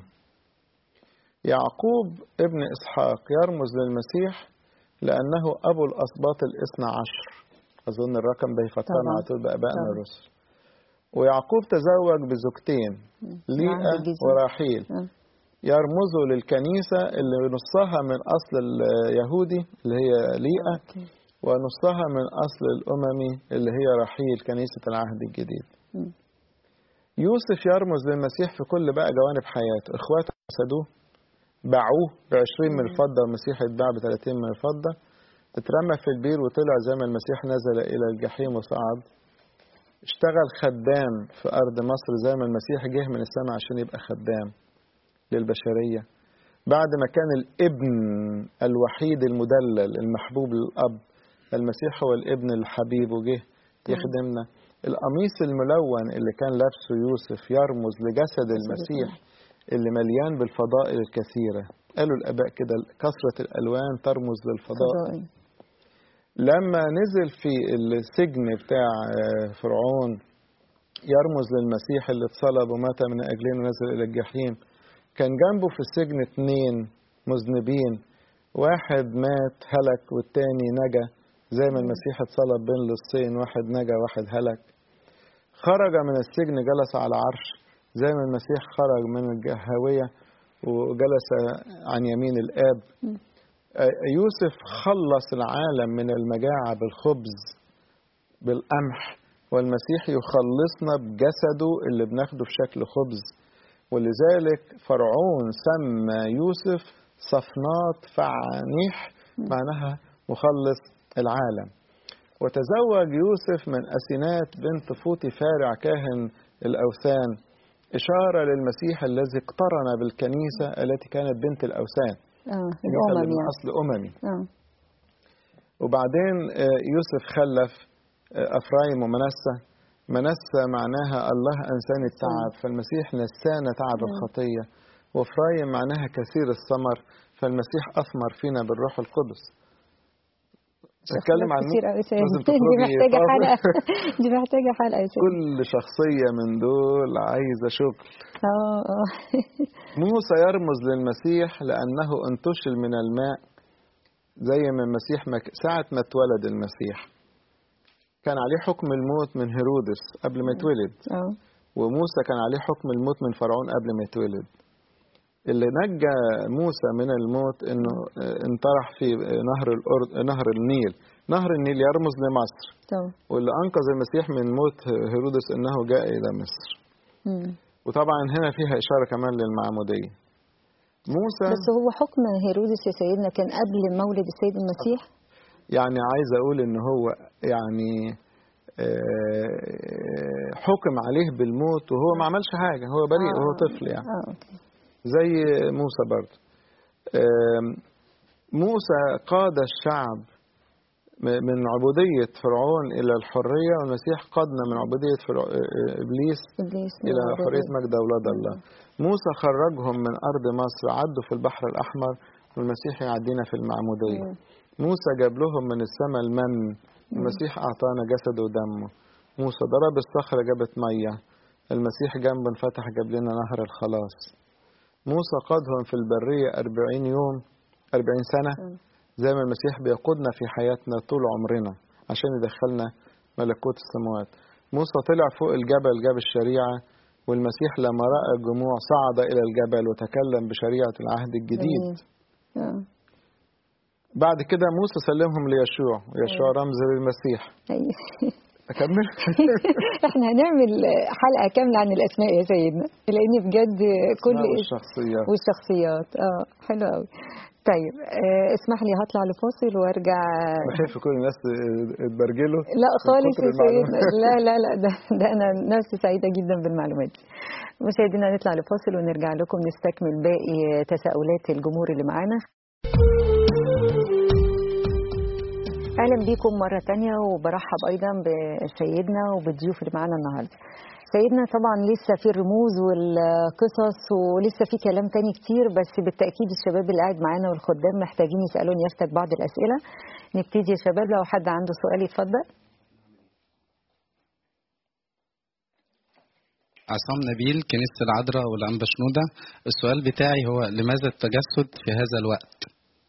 يعقوب ابن إسحاق يرمز للمسيح لأنه أبو الأسباط الاثنى عشر أظن الرقم ده يفكرنا طبعا. على طول بآبائنا طبعا. الرسل ويعقوب تزوج بزوجتين العهد ليئة الجديد. وراحيل آه. يرمزوا للكنيسة اللي نصها من أصل اليهودي اللي هي ليئة أوكي. ونصها من أصل الأممي اللي هي رحيل كنيسة العهد الجديد مم. يوسف يرمز للمسيح في كل بقى جوانب حياته إخواته حسدوه باعوه بعشرين من الفضة والمسيح اتباع بثلاثين من الفضة اترمى في البير وطلع زي ما المسيح نزل إلى الجحيم وصعد اشتغل خدام في أرض مصر زي ما المسيح جه من السماء عشان يبقى خدام للبشرية بعد ما كان الابن الوحيد المدلل المحبوب للأب المسيح هو الابن الحبيب وجه يخدمنا القميص الملون اللي كان لابسه يوسف يرمز لجسد المسيح اللي مليان بالفضائل الكثيرة قالوا الآباء كده كثرة الألوان ترمز للفضائل فضائل. لما نزل في السجن بتاع آه، فرعون يرمز للمسيح اللي اتصلب ومات من أجلنا ونزل إلى الجحيم كان جنبه في السجن اتنين مذنبين واحد مات هلك والتاني نجا زي ما المسيح اتصلب بين لصين واحد نجا واحد هلك خرج من السجن جلس على عرش زي ما المسيح خرج من الهاوية وجلس عن يمين الآب آه، يوسف خلص العالم من المجاعة بالخبز بالقمح والمسيح يخلصنا بجسده اللي بناخده في شكل خبز ولذلك فرعون سمى يوسف صفنات فعانيح معناها مخلص العالم وتزوج يوسف من أسينات بنت فوطي فارع كاهن الأوثان إشارة للمسيح الذي اقترن بالكنيسة التي كانت بنت الأوثان اه الكنيسة اللي الأمم من يعني أصل أممي اه وبعدين آه، يوسف خلف آه، أفرايم ومنسى منسى معناها الله أنساني التعب فالمسيح نسانا تعب الخطية وأفرايم معناها كثير الثمر فالمسيح أثمر فينا بالروح القدس نتكلم عن كتير قوي سيد لازم دي تخرجي محتاجة طاقة. حلقة دي محتاجة حلقة يا سيد كل شخصية من دول عايزة شغل اه اه موسى يرمز للمسيح لأنه انتشل من الماء زي ما المسيح ما ك- ساعة ما اتولد المسيح كان عليه حكم الموت من هيرودس قبل ما يتولد اه وموسى كان عليه حكم الموت من فرعون قبل ما يتولد اللي نجى موسى من الموت انه آه، انطرح في آه، نهر الأرض نهر النيل نهر النيل يرمز لمصر طبعا واللي انقذ المسيح من موت هيرودس انه جاء الى مصر مم. وطبعا هنا فيها اشاره كمان للمعموديه موسى بس هو حكم هيرودس يا سيدنا كان قبل مولد السيد المسيح يعني عايز اقول ان هو يعني آه، حكم عليه بالموت وهو ما عملش حاجه هو بريء وهو طفل يعني اه اوكي زي موسى برضه آم، موسى قاد الشعب م- من عبودية فرعون إلى الحرية والمسيح قادنا من عبودية فرع- آه، إبليس ابليس إلى من حرية عبودية. مجد أولاد الله موسى خرجهم من أرض مصر عدوا في البحر الأحمر والمسيح يعدينا في المعمودية مم. موسى جاب لهم من السماء المن المسيح أعطانا جسده ودمه موسى ضرب الصخرة جابت مية المسيح جنبه انفتح جاب لنا نهر الخلاص موسى قادهم في البرية أربعين يوم أربعين سنة مم. زي ما المسيح بيقودنا في حياتنا طول عمرنا عشان يدخلنا ملكوت السماوات موسى طلع فوق الجبل جاب الشريعة والمسيح لما رأى الجموع صعد إلى الجبل وتكلم بشريعة العهد الجديد جميل. اه بعد كده موسى سلمهم ليشوع ويشوع رمز للمسيح أيوة. أكمل احنا هنعمل حلقة كاملة عن الأسماء يا سيدنا لأن بجد كل اسماء اسم والشخصيات والشخصيات اه حلو قوي طيب آه اسمح لي هطلع لفاصل وارجع أنا خايف كل الناس اتبرجلوا لا خالص كتر يا المعلومات. سيدنا لا لا لا ده, ده انا نفسي سعيده جدا بالمعلومات دي. مشاهدينا نطلع لفاصل ونرجع لكم نستكمل باقي تساؤلات الجمهور اللي معانا اهلا بيكم مره تانية وبرحب ايضا بسيدنا وبالضيوف اللي معانا النهارده سيدنا طبعا لسه في الرموز والقصص ولسه في كلام تاني كتير بس بالتأكيد الشباب اللي قاعد معانا والخدام محتاجين يسألون يفتك بعض الأسئلة نبتدي يا شباب لو حد عنده سؤال يتفضل عصام نبيل كنيسة العذراء والأنبا شنودة السؤال بتاعي هو لماذا التجسد في هذا الوقت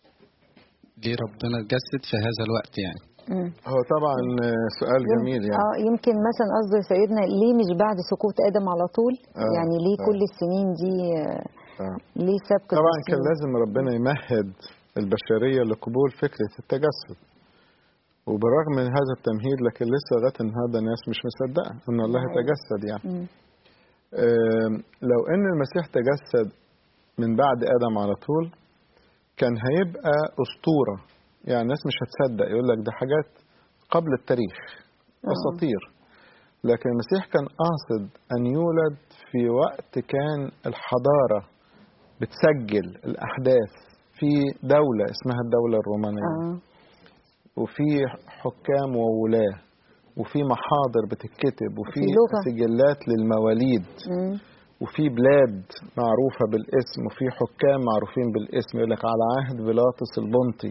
ليه ربنا اتجسد في هذا الوقت يعني مم. هو طبعا سؤال جميل يعني اه يمكن مثلا قصده سيدنا ليه مش بعد سقوط ادم على طول آه، يعني ليه آه. كل السنين دي آه، آه. ليه سبق طبعا السنين؟ كان لازم ربنا يمهد البشرية لقبول فكرة التجسد وبالرغم من هذا التمهيد لكن لسه لغاية النهارده الناس مش مصدقة إن الله أيوة. تجسد يعني مم. آم، لو إن المسيح تجسد من بعد آدم على طول كان هيبقى أسطورة يعني الناس مش هتصدق يقول لك ده حاجات قبل التاريخ آه. أساطير لكن المسيح كان قاصد أن يولد في وقت كان الحضارة بتسجل الأحداث في دولة اسمها الدولة الرومانية اه وفي حكام وولاة وفي محاضر بتتكتب وفي وفي لغة. سجلات للمواليد مم. وفي بلاد معروفة بالاسم وفي حكام معروفين بالاسم يقول لك على عهد بيلاطس البنطي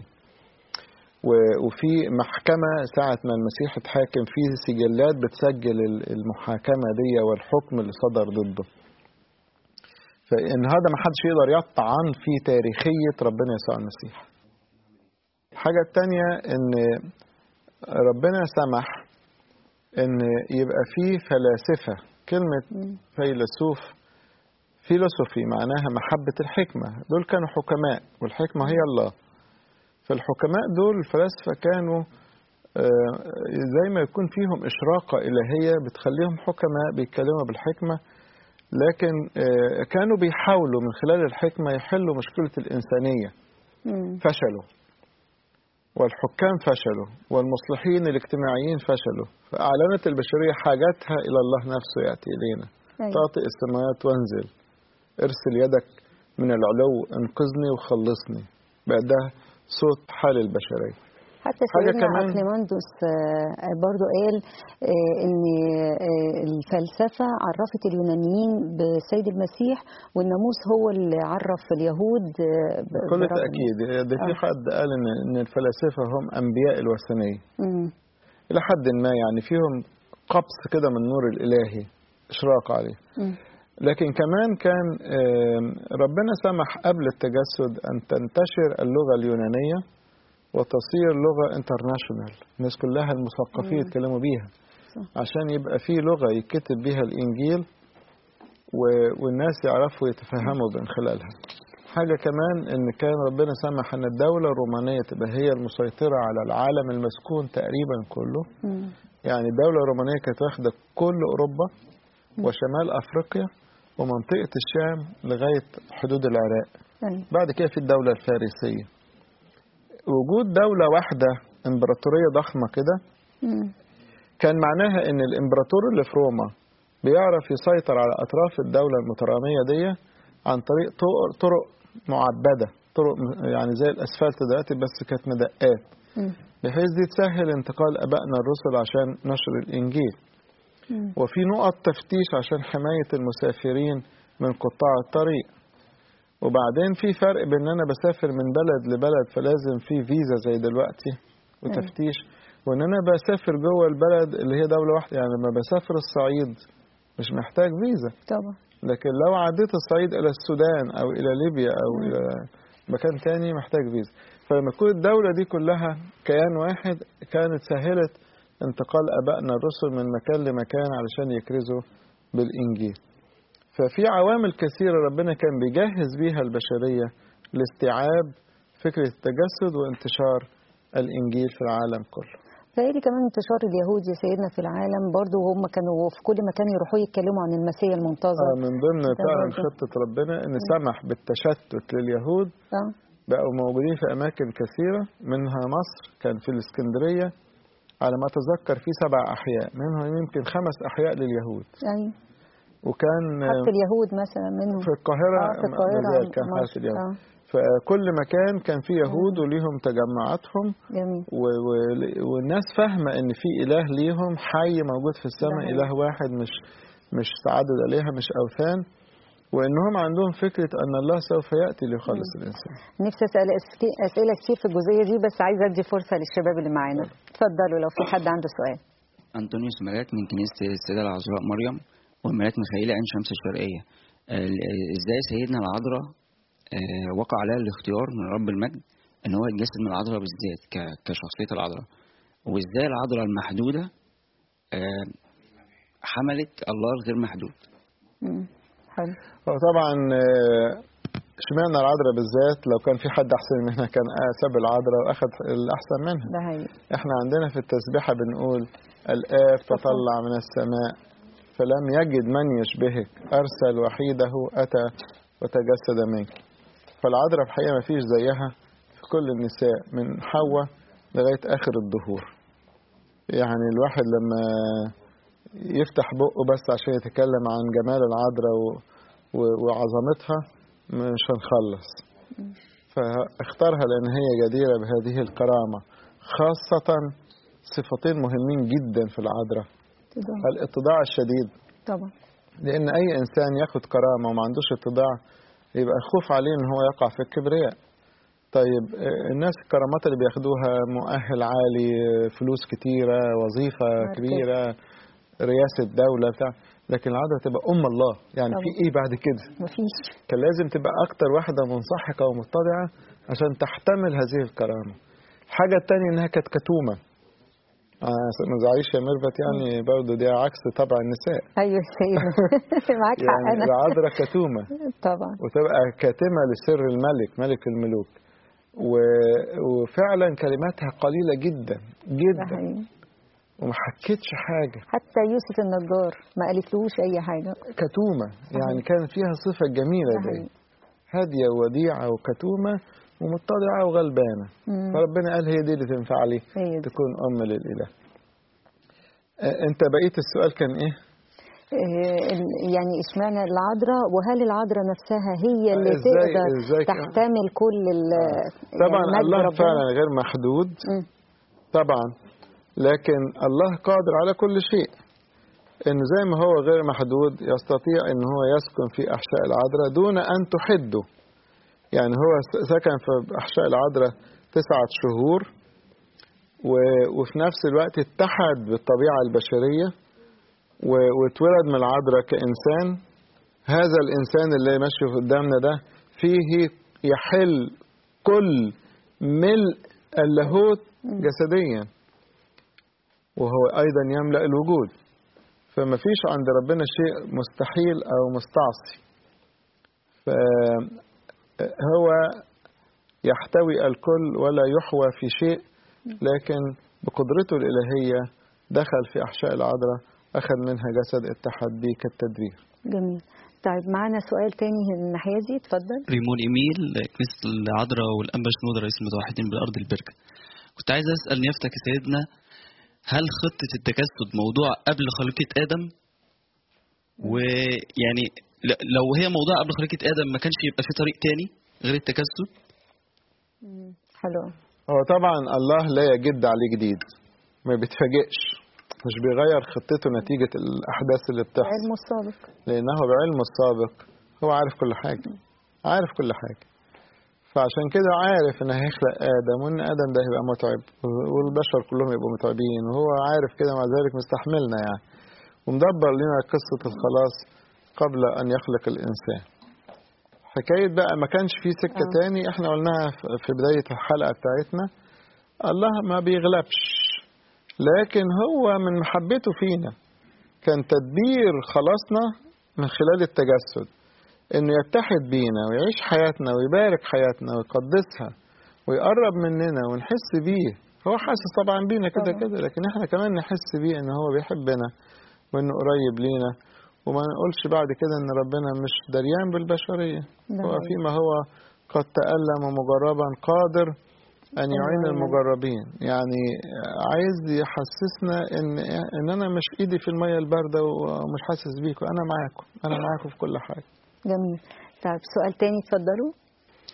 و- وفي محكمة ساعة ما المسيح اتحاكم في سجلات بتسجل ال- المحاكمة دي والحكم اللي صدر ضده فإن هذا ما حدش يقدر يطعن في تاريخية ربنا يسوع المسيح الحاجة التانية إن ربنا سمح إن يبقى فيه فلاسفة كلمة مم. فيلسوف فيلسوفي معناها محبة الحكمة دول كانوا حكماء والحكمة هي الله فالحكماء دول الفلاسفة كانوا آه، زي ما يكون فيهم إشراقة إلهية بتخليهم حكماء بيتكلموا بالحكمة لكن آه، كانوا بيحاولوا من خلال الحكمة يحلوا مشكلة الإنسانية مم. فشلوا والحكام فشلوا والمصلحين الاجتماعيين فشلوا فأعلنت البشرية حاجتها إلى الله نفسه يأتي إلينا أيوة. تعطي السماوات وانزل ارسل يدك من العلو انقذني وخلصني بقى ده صوت حال البشرية حتى حاجة سيدنا كمان- أقليماندوس آه، برضو قال آه، ان آه، الفلسفة عرفت اليونانيين بالسيد المسيح والناموس هو اللي عرف اليهود آه، ب- بكل بربنا. تأكيد ده في آه. حد قال إن إن الفلاسفة هم أنبياء الوثنية مم. إلى حد ما يعني فيهم قبس كده من النور الإلهي إشراق عليه مم. لكن كمان كان آم، ربنا سمح قبل التجسد أن تنتشر اللغة اليونانية وتصير لغة انترناشونال الناس كلها المثقفين مم. يتكلموا بيها صح. عشان يبقى في لغة يتكتب بيها الإنجيل و- والناس يعرفوا يتفهموا من خلالها حاجة كمان إن كان ربنا سمح إن الدولة الرومانية تبقى هي المسيطرة على العالم المسكون تقريبا كله مم. يعني الدولة الرومانية كانت واخدة كل أوروبا وشمال أفريقيا ومنطقة الشام لغاية حدود العراق أيوة. بعد كده في الدولة الفارسية وجود دولة واحدة إمبراطورية ضخمة كده مم. كان معناها إن الإمبراطور اللي في روما بيعرف يسيطر على أطراف الدولة المترامية دي عن طريق طرق, طرق معبدة طرق م- يعني زي الأسفلت دلوقتي بس كانت مدقات مم. بحيث دي تسهل انتقال أبائنا الرسل عشان نشر الإنجيل مم. وفي نقط تفتيش عشان حماية المسافرين من قطاع الطريق وبعدين في فرق بين ان انا بسافر من بلد لبلد فلازم في فيزا زي دلوقتي وتفتيش وان انا بسافر جوه البلد اللي هي دولة واحدة يعني لما بسافر الصعيد مش محتاج فيزا طبعا لكن لو عديت الصعيد الى السودان او الى ليبيا او مم. الى مكان تاني محتاج فيزا فلما تكون الدولة دي كلها كيان واحد كانت سهلت انتقال ابائنا الرسل من مكان لمكان علشان يكرزوا بالانجيل ففي عوامل كثيرة ربنا كان بيجهز بيها البشرية لاستيعاب فكرة التجسد وانتشار الإنجيل في العالم كله فهي كمان انتشار اليهود يا سيدنا في العالم برضو هم كانوا في كل مكان يروحوا يتكلموا عن المسيح المنتظر آه من ضمن ده فعلا برضه. خطة ربنا إن سمح بالتشتت لليهود اه بقوا موجودين في أماكن كثيرة منها مصر كان في الإسكندرية على ما أتذكر في سبع أحياء منهم يمكن خمس أحياء لليهود ايوه وكان حتى اليهود مثلا منهم في القاهرة اه في القاهرة مازال كان مصر. حاجة اليهود اه فكل مكان كان فيه يهود وليهم تجمعاتهم جميل و- و- والناس فاهمة إن في إله ليهم حي موجود في السماء ده هو. إله واحد مش مش تعدد آلهة مش أوثان وإنهم عندهم فكرة أن الله سوف يأتي ليخلص الإنسان نفسي اسال أسك- اسئله كتير في الجزئيه دي بس عايزه ادي فرصه للشباب اللي معانا اتفضلوا لو في حد عنده سؤال أنطونيوس ملاك من كنيسة السيدة العذراء مريم والملاك ميخائيل عين شمس الشرقية آه، إزاي سيدنا العذراء آه، وقع عليها الاختيار من رب المجد إن هو يتجسد من العذراء بالذات ك- كشخصية العذراء وإزاي العذراء المحدودة آه، حملت الله الغير محدود مم. حلو هو طبعا آه، اشمعنى العذراء بالذات لو كان في حد أحسن منها كان ساب العذراء وأخذ الأحسن منها ده هي احنا عندنا في التسبيحة بنقول الآب تطلع من السماء فلم يجد من يشبهك أرسل وحيده أتى وتجسد منك فالعذراء في الحقيقة ما فيش زيها في كل النساء من حواء لغاية آخر الدهور يعني الواحد لما يفتح بقه بس عشان يتكلم عن جمال العذراء و- و- وعظمتها مش هنخلص فاختارها لأن هي جديرة بهذه الكرامة خاصة صفتين مهمين جدا في العذراء تمام. الاتضاع الشديد طبعا لأن أي إنسان ياخد كرامة وما عندوش اتضاع يبقى الخوف عليه إن هو يقع في الكبرياء طيب آه، الناس الكرامات اللي بياخدوها مؤهل عالي آه، فلوس كتيرة وظيفة مركز. كبيرة رئاسة دولة بتاع لكن العذراء تبقى أم الله يعني طبعا. في إيه بعد كده مفيش كان لازم تبقى أكتر واحدة منسحقة ومتضعة عشان تحتمل هذه الكرامة الحاجة التانية إنها كانت كتومة آه ما زعيش يا ميرفت يعني برضه دي عكس طبع النساء ايوه يا سيدنا معاك حق يعني انا العذراء كتومة طبعا وتبقى كاتمة لسر الملك ملك الملوك و... وفعلا كلماتها قليلة جدا ده جدا حقيقي. وما حكتش حاجة حتى يوسف النجار ما قالتلوش اي حاجه كتومة يعني كان فيها صفة جميلة ده دي حقيقي. هادية ووديعة وكتومة ومتضعة وغلبانة مم. فربنا قال هي دي اللي تنفع لي هي دي. تكون أم للإله آه، أنت بقيت السؤال كان إيه؟ إيه، ال- يعني اشمعنى العذراء وهل العذراء نفسها هي اللي إزاي- تقدر إزاي كان- تحتمل كل ال- طبعا يعني مجد الله ربنا؟ فعلا غير محدود مم. طبعا لكن الله قادر على كل شيء انه زي ما هو غير محدود يستطيع ان هو يسكن في احشاء العذراء دون ان تحده يعني هو س- سكن في احشاء العذراء تسعة شهور و- وفي نفس الوقت اتحد بالطبيعة البشرية و- واتولد من العذراء كإنسان هذا الإنسان اللي ماشي قدامنا ده فيه يحل كل ملء اللاهوت جسديا وهو أيضا يملأ الوجود فما فيش عند ربنا شيء مستحيل أو مستعصي فهو يحتوي الكل ولا يحوى في شيء لكن بقدرته الإلهية دخل في أحشاء العذراء أخذ منها جسد اتحد به كالتدبير جميل طيب معانا سؤال تاني من الناحيه دي اتفضل ريمون ايميل كنيسه العذراء والانبا شنودة رئيس المتوحدين بالارض البركه كنت عايز اسال نيافتك يا سيدنا هل خطه التجسد موضوع قبل خليقه ادم ويعني ل- لو هي موضوع قبل خليقه ادم ما كانش يبقى في طريق تاني غير التجسد حلو هو طبعا الله لا يجد عليه جديد ما بيتفاجئش مش بيغير خطته نتيجة الأحداث اللي بتحصل علمه السابق لأنه بعلمه السابق هو عارف كل حاجة عارف كل حاجة فعشان كده عارف إن هيخلق آدم وإن آدم ده هيبقى متعب والبشر كلهم يبقوا متعبين وهو عارف كده مع ذلك مستحملنا يعني ومدبر لنا قصة الخلاص قبل أن يخلق الإنسان حكاية بقى ما كانش في سكة آه. تاني احنا قلناها في في بداية الحلقة بتاعتنا الله ما بيغلبش لكن هو من محبته فينا كان تدبير خلاصنا من خلال التجسد انه يتحد بينا ويعيش حياتنا ويبارك حياتنا ويقدسها ويقرب مننا ونحس بيه هو حاسس طبعا بينا كده طبعا. كده لكن احنا كمان نحس بيه ان هو بيحبنا وانه قريب لينا وما نقولش بعد كده ان ربنا مش دريان بالبشريه ده هو حقيقي. فيما هو قد تألم مجربا قادر أن يعين يعين. المجربين يعني عايز يحسسنا إن إن أنا مش إيدي في المية الباردة ومش حاسس بيكم أنا معاكم أنا معاكم في كل حاجة جميل طيب سؤال تاني اتفضلوا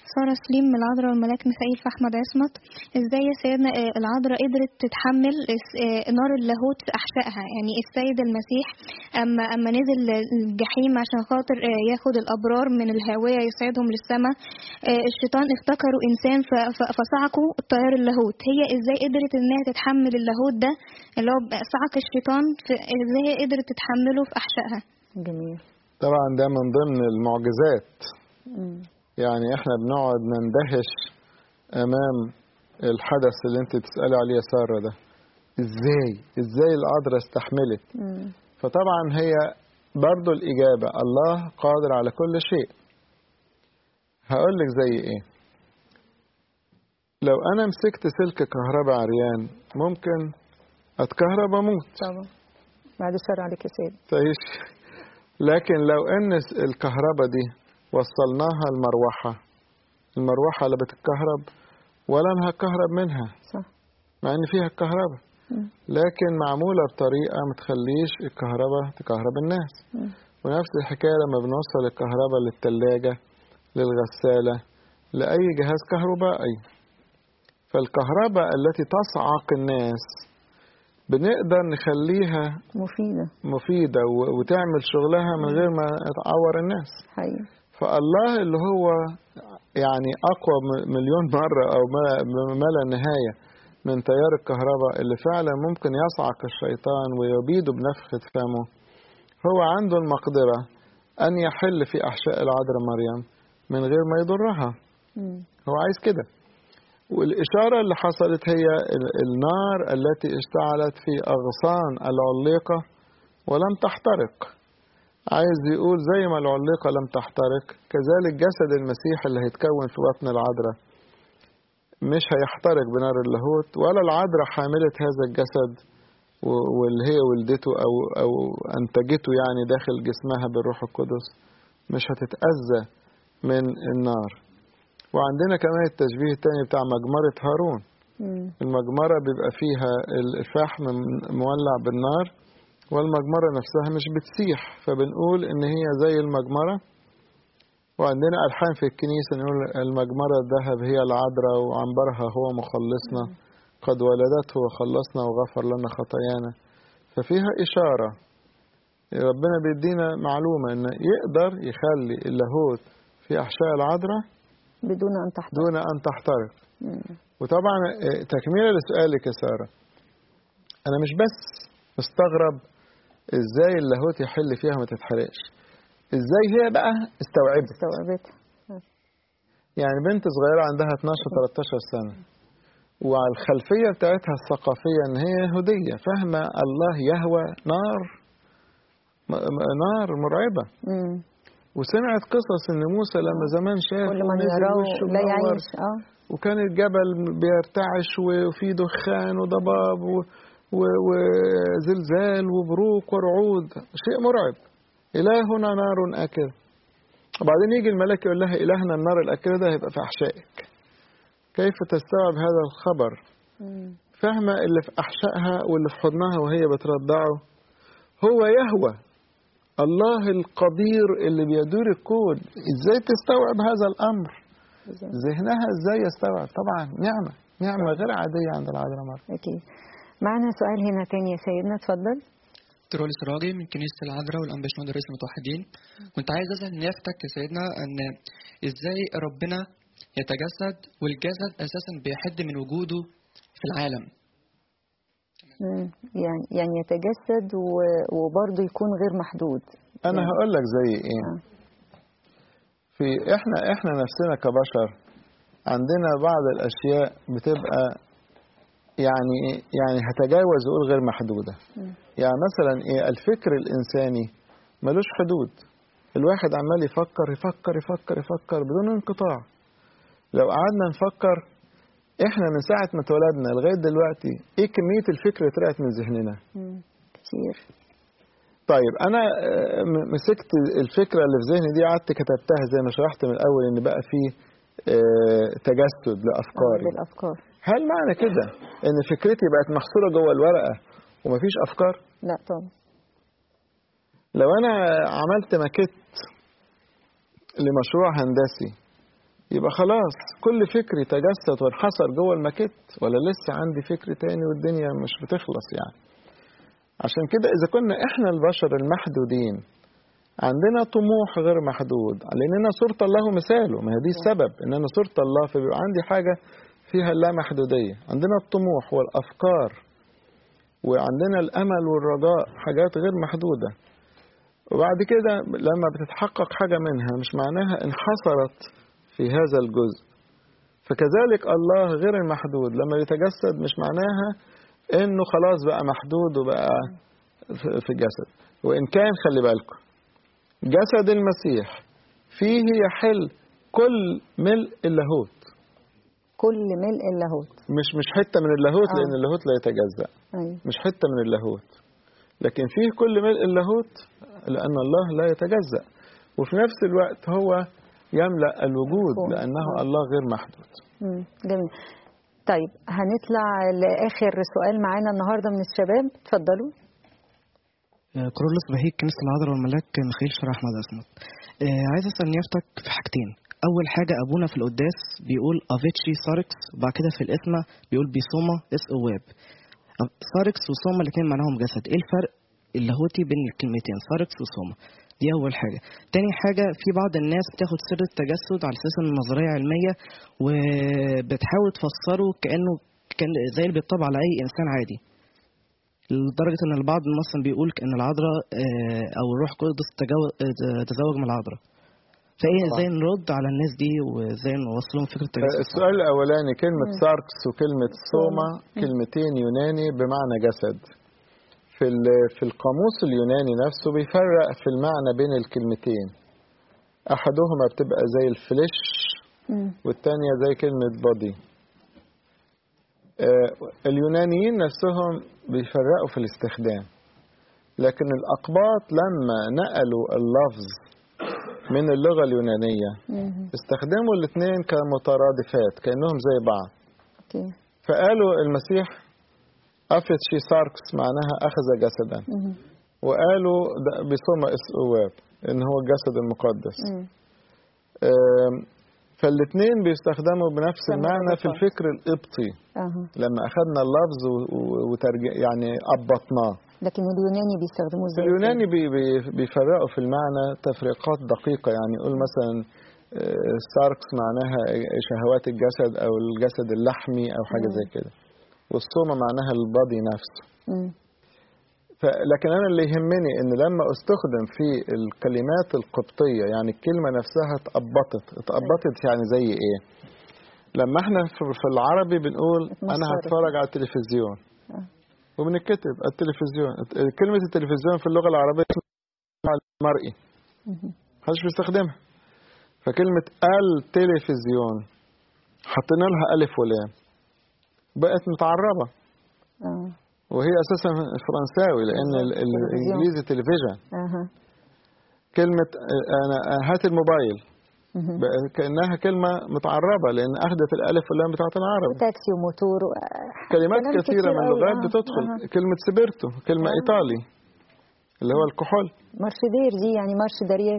سارة سليم من العذراء والملاك ميخائيل في أحمد عصمت ازاي يا سيدنا آه، العذراء قدرت تتحمل الس- آه، نار اللاهوت في أحشائها يعني السيد المسيح أما أما نزل الجحيم عشان خاطر آه، ياخد الأبرار من الهاوية يصعدهم للسماء آه، الشيطان افتكروا إنسان ف- ف- فصعقوا طيار اللاهوت هي ازاي قدرت إنها تتحمل اللاهوت ده اللي هو صعق الشيطان في ازاي هي قدرت تتحمله في أحشائها جميل طبعا ده من ضمن المعجزات مم. يعني احنا بنقعد نندهش امام الحدث اللي انت بتسالي عليه يا ساره ده ازاي ازاي العذراء استحملت مم. فطبعا هي برضو الاجابه الله قادر على كل شيء هقول لك زي ايه لو انا مسكت سلك كهرباء عريان ممكن اتكهرب اموت طبعا بعد الشر عليك يا سيد تعيش لكن لو ان الكهرباء دي وصلناها المروحة المروحة اللي بتتكهرب ولا انا هتكهرب منها صح مع ان فيها الكهرباء مم. لكن معمولة بطريقة ما تخليش الكهرباء تكهرب الناس مم. ونفس الحكاية لما بنوصل الكهرباء للتلاجة للغسالة لأي جهاز كهربائي فالكهرباء التي تصعق الناس بنقدر نخليها مفيدة مفيدة و- وتعمل شغلها من غير ما تعور الناس حقيقي فالله اللي هو يعني أقوى م- مليون مرة أو ما- ما لا نهاية من تيار الكهرباء اللي فعلا ممكن يصعق الشيطان ويبيده بنفخة فمه هو عنده المقدرة أن يحل في أحشاء العذراء مريم من غير ما يضرها مم. هو عايز كده والإشارة اللي حصلت هي ال- النار التي اشتعلت في أغصان العليقة ولم تحترق عايز يقول زي ما العليقة لم تحترق كذلك جسد المسيح اللي هيتكون في بطن العذراء مش هيحترق بنار اللاهوت ولا العذراء حاملة هذا الجسد و- واللي هي ولدته أو, أو أنتجته يعني داخل جسمها بالروح القدس مش هتتأذى من النار وعندنا كمان التشبيه التاني بتاع مجمرة هارون مم. المجمرة بيبقى فيها الفحم مولع بالنار والمجمرة نفسها مش بتسيح فبنقول إن هي زي المجمرة وعندنا ألحان في الكنيسة نقول المجمرة الذهب هي العذراء وعنبرها هو مخلصنا قد ولدته وخلصنا وغفر لنا خطايانا ففيها إشارة ربنا بيدينا معلومة إن يقدر يخلي اللاهوت في أحشاء العذراء بدون أن تحتاج دون أن تحترق مم. وطبعا آه، تكملة لسؤالك يا سارة أنا مش بس مستغرب إزاي اللاهوت يحل فيها ما تتحرقش إزاي هي بقى استوعبت استوعبت يعني بنت صغيرة عندها 12 13 سنة وعلى الخلفية بتاعتها الثقافية إن هي يهودية فاهمة الله يهوى نار م- م- نار مرعبة مم. وسمعت قصص إن موسى لما زمان شاف كل من ونزل يراه وشه لا منور يعيش اه وكان الجبل بيرتعش وفي دخان وضباب و- و- وزلزال وبروق ورعود شيء مرعب إلهنا نار آكل وبعدين يجي الملاك يقول لها إلهنا النار الآكلة ده هيبقى في أحشائك كيف تستوعب هذا الخبر مم. فاهمة اللي في أحشائها واللي في حضنها وهي بترضعه هو يهوى الله القدير اللي بيدور الكون ازاي تستوعب هذا الامر ذهنها ازاي يستوعب طبعا نعمه نعمه غير عاديه عند العذراء مريم أكيد معنا سؤال هنا تاني يا سيدنا اتفضل ترولي سراجي من كنيسة العذراء والأنبا شنود رئيس المتوحدين كنت عايز أسأل نيافتك يا سيدنا أن إزاي ربنا يتجسد والجسد أساسا بيحد من وجوده في العالم مم. يعني يعني يتجسد و- وبرضه يكون غير محدود انا يعني- هقول لك زي ايه آه. في احنا احنا نفسنا كبشر عندنا بعض الاشياء بتبقى يعني إيه؟ يعني هتجاوز وقول غير محدوده مم. يعني مثلا ايه الفكر الانساني ملوش حدود الواحد عمال يفكر يفكر يفكر يفكر بدون انقطاع لو قعدنا نفكر احنا من ساعه ما اتولدنا لغايه دلوقتي ايه كميه الفكر اللي طلعت من ذهننا مم. كتير طيب انا آه، م- مسكت الفكره اللي في ذهني دي قعدت كتبتها زي ما شرحت من الاول ان بقى في آه، تجسد آه، لافكاري بالافكار هل معنى كده ان فكرتي بقت محصوره جوه الورقه ومفيش افكار لا طبعا لو انا عملت ماكيت لمشروع هندسي يبقى خلاص كل فكر يتجسد وانحصر جوه الماكيت ولا لسه عندي فكر تاني والدنيا مش بتخلص يعني عشان كده إذا كنا إحنا البشر المحدودين عندنا طموح غير محدود لأننا صورة الله ومثاله ما هي دي السبب إن أنا صورة الله فبيبقى عندي حاجة فيها لا محدودية عندنا الطموح والأفكار وعندنا الأمل والرجاء حاجات غير محدودة وبعد كده لما بتتحقق حاجة منها مش معناها انحصرت في هذا الجزء فكذلك الله غير المحدود لما يتجسد مش معناها انه خلاص بقى محدود وبقى في الجسد وان كان خلي بالكم جسد المسيح فيه يحل كل ملء اللاهوت كل ملء اللاهوت مش مش حته من اللاهوت آه. لان اللاهوت لا يتجزأ أيوة. مش حته من اللاهوت لكن فيه كل ملء اللاهوت لان الله لا يتجزأ وفي نفس الوقت هو يملأ الوجود مفهوم. لانه آه. الله غير محدود مم. جميل طيب هنطلع لآخر سؤال معانا النهارده من الشباب اتفضلوا كرولوس بهيك كنيسة العذراء والملاك ميخائيل شرح أحمد أسمت آه، عايز أسأل نيافتك في حاجتين أول حاجة أبونا في القداس بيقول أفيتشي ساركس وبعد كده في الإسمة بيقول بيسوما اس أواب أب- ساركس وسوما الاتنين معناهم جسد إيه الفرق اللاهوتي بين الكلمتين ساركس وسوما دي أول حاجة تاني حاجة في بعض الناس بتاخد سر التجسد على أساس إنه نظرية علمية وبتحاول تفسره كأنه كان زي اللي بيطبع على أي إنسان عادي لدرجة إن البعض مثلا بيقول إن العذراء آه، أو الروح القدس تجاو- آه، تزوج من العذراء فإيه طبعا. إزاي نرد على الناس دي وإزاي نوصلهم فكرة التجسد السؤال الأولاني كلمة ساركس وكلمة سوما كلمتين يوناني بمعنى جسد في ال- في القاموس اليوناني نفسه بيفرق في المعنى بين الكلمتين أحدهما بتبقى زي الفليش مم. والتانية زي كلمة بودي اليونانيين نفسهم بيفرقوا في الاستخدام لكن الأقباط لما نقلوا اللفظ من اللغة اليونانية مم. استخدموا الاثنين كمترادفات كأنهم زي بعض اوكي فقالوا المسيح أفت شي ساركس معناها أخذ جسدا مم. وقالوا ده بيسمى اسقواب إن هو الجسد المقدس مم. آم، فالاثنين بيستخدموا بنفس المعنى في كمترادفات. الفكر القبطي اها لما أخذنا اللفظ و- و- وترج... يعني أبطناه لكن اليوناني بيستخدموه في ازاي اليوناني بي بي بيفرقوا في المعنى تفريقات دقيقة يعني يقول مثلا آه، ساركس معناها شهوات الجسد أو الجسد اللحمي أو حاجة زي كده والصومة معناها البادي نفسه مم. ف- لكن أنا اللي يهمني إن لما استخدم في الكلمات القبطية يعني الكلمة نفسها اتقبطت اتقبطت يعني زي إيه لما احنا في- في العربي بنقول أنا اتمسخرت. هتفرج على التلفزيون آه. وبنكتب التلفزيون كلمة التلفزيون في اللغة العربية اسمها المرئي مم. محدش بيستخدمها فكلمة التلفزيون حطينا لها ألف ولام بقت متعربة اه وهي أساسا فرنساوي لأن ال- ال- تلفزيون. الإنجليزي تلفزيون اها كلمة آه، أنا آه، هات الموبايل مهم. بقت كأنها كلمة متعربة لأن أخذت الألف واللام بتاعت العرب وتاكسي وموتور و... كلمات كلام كثيرة كتير من أوي. اللغات آه، بتدخل آه. كلمة سبيرتو كلمة آه. إيطالي اللي هو الكحول مارش دير دي يعني مارش دريار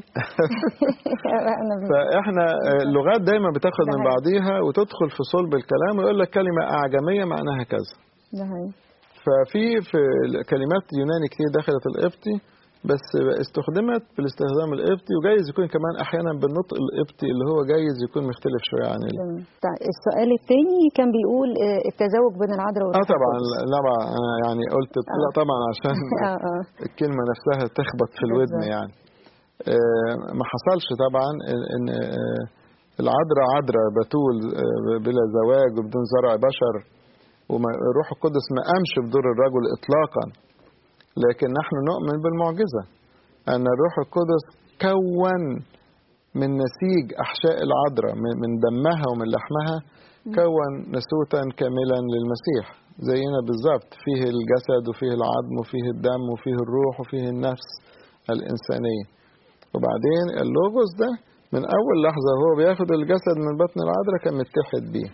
انا بن- فاحنا آه، اللغات دايما بتاخد ده من حقيقي. بعضيها وتدخل في صلب الكلام ويقول لك كلمه اعجميه معناها كذا ده هي. ففي في كلمات يوناني كتير دخلت القبطي بس استخدمت بالاستخدام القبطي وجايز يكون كمان احيانا بالنطق القبطي اللي هو جايز يكون مختلف شويه عن ال... تمام. طيب السؤال الثاني كان بيقول آه، التزوج بين العذراء اه والروح طبعا القدس. لا طبعا أنا يعني قلت لا طبعا عشان اه اه الكلمه نفسها تخبط في الودن بالظبط. يعني آه، ما حصلش طبعا ان إن، آه، العذراء عذراء بتول آه، بلا زواج وبدون زرع بشر والروح القدس ما قامش بدور الرجل اطلاقا لكن نحن نؤمن بالمعجزه ان الروح القدس كون من نسيج احشاء العذراء من من دمها ومن لحمها كون نسوتا كاملا للمسيح زينا بالظبط فيه الجسد وفيه العظم وفيه الدم وفيه الروح وفيه النفس الإنسانية وبعدين اللوجوس ده من أول لحظة هو بياخد الجسد من بطن العذراء كان متحد بيه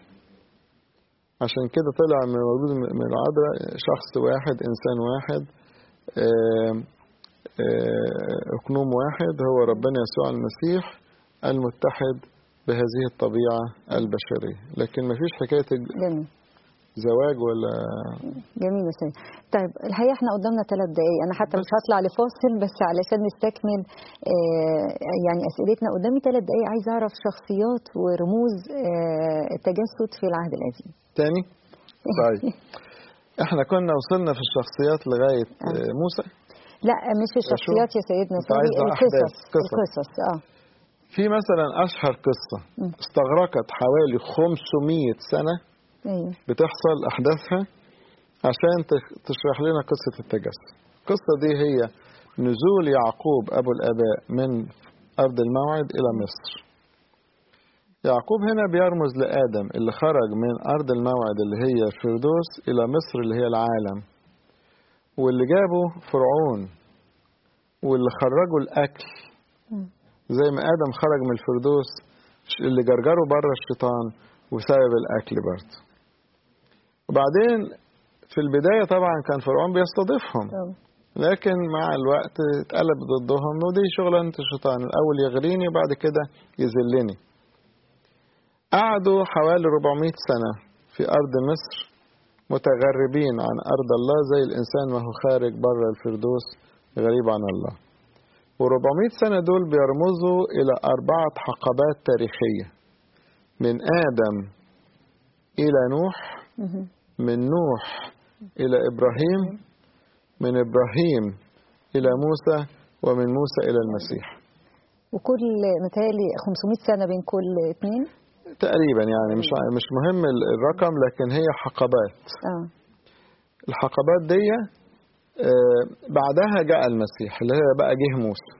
عشان كده طلع من موجود من العذراء شخص واحد إنسان واحد آم، آه، أقنوم واحد هو ربنا يسوع المسيح المتحد بهذه الطبيعة البشرية لكن ما فيش حكاية جميل زواج ولا جميل يا سيدي طيب الحقيقه احنا قدامنا ثلاث دقائق انا حتى مش هطلع لفاصل بس علشان نستكمل آه يعني اسئلتنا قدامي ثلاث دقائق عايز اعرف شخصيات ورموز آه التجسد في العهد القديم تاني طيب احنا كنا وصلنا في الشخصيات لغاية آه، موسى لا مش الشخصيات يا سيدنا أنت عايز سوري أحداث، القصص قصص. القصص اه في مثلا أشهر قصة مم. استغرقت حوالي 500 سنة ايوه بتحصل أحداثها عشان تخ- تشرح لنا قصة التجسد القصة دي هي نزول يعقوب أبو الآباء من أرض الموعد إلى مصر يعقوب هنا بيرمز لآدم اللي خرج من أرض الموعد اللي هي الفردوس إلى مصر اللي هي العالم واللي جابه فرعون واللي خرجه الأكل مم. زي ما آدم خرج من الفردوس اللي جرجره بره الشيطان وسبب الأكل برضه وبعدين في البداية طبعا كان فرعون بيستضيفهم طبعا. لكن مع الوقت اتقلب ضدهم ودي شغلانة الشيطان الأول يغريني وبعد كده يذلني قعدوا حوالي 400 سنة في أرض مصر متغربين عن أرض الله زي الإنسان ما هو خارج بره الفردوس غريب عن الله و400 سنة دول بيرمزوا إلى أربعة حقبات تاريخية من آدم إلى نوح مهم. من نوح إلى إبراهيم من إبراهيم إلى موسى ومن موسى إلى المسيح وكل متهيألي 500 سنة بين كل اثنين تقريبا يعني مش مش مهم ال- الرقم لكن هي حقبات اه الحقبات دي آه، بعدها جاء المسيح اللي هي بقى جه موسى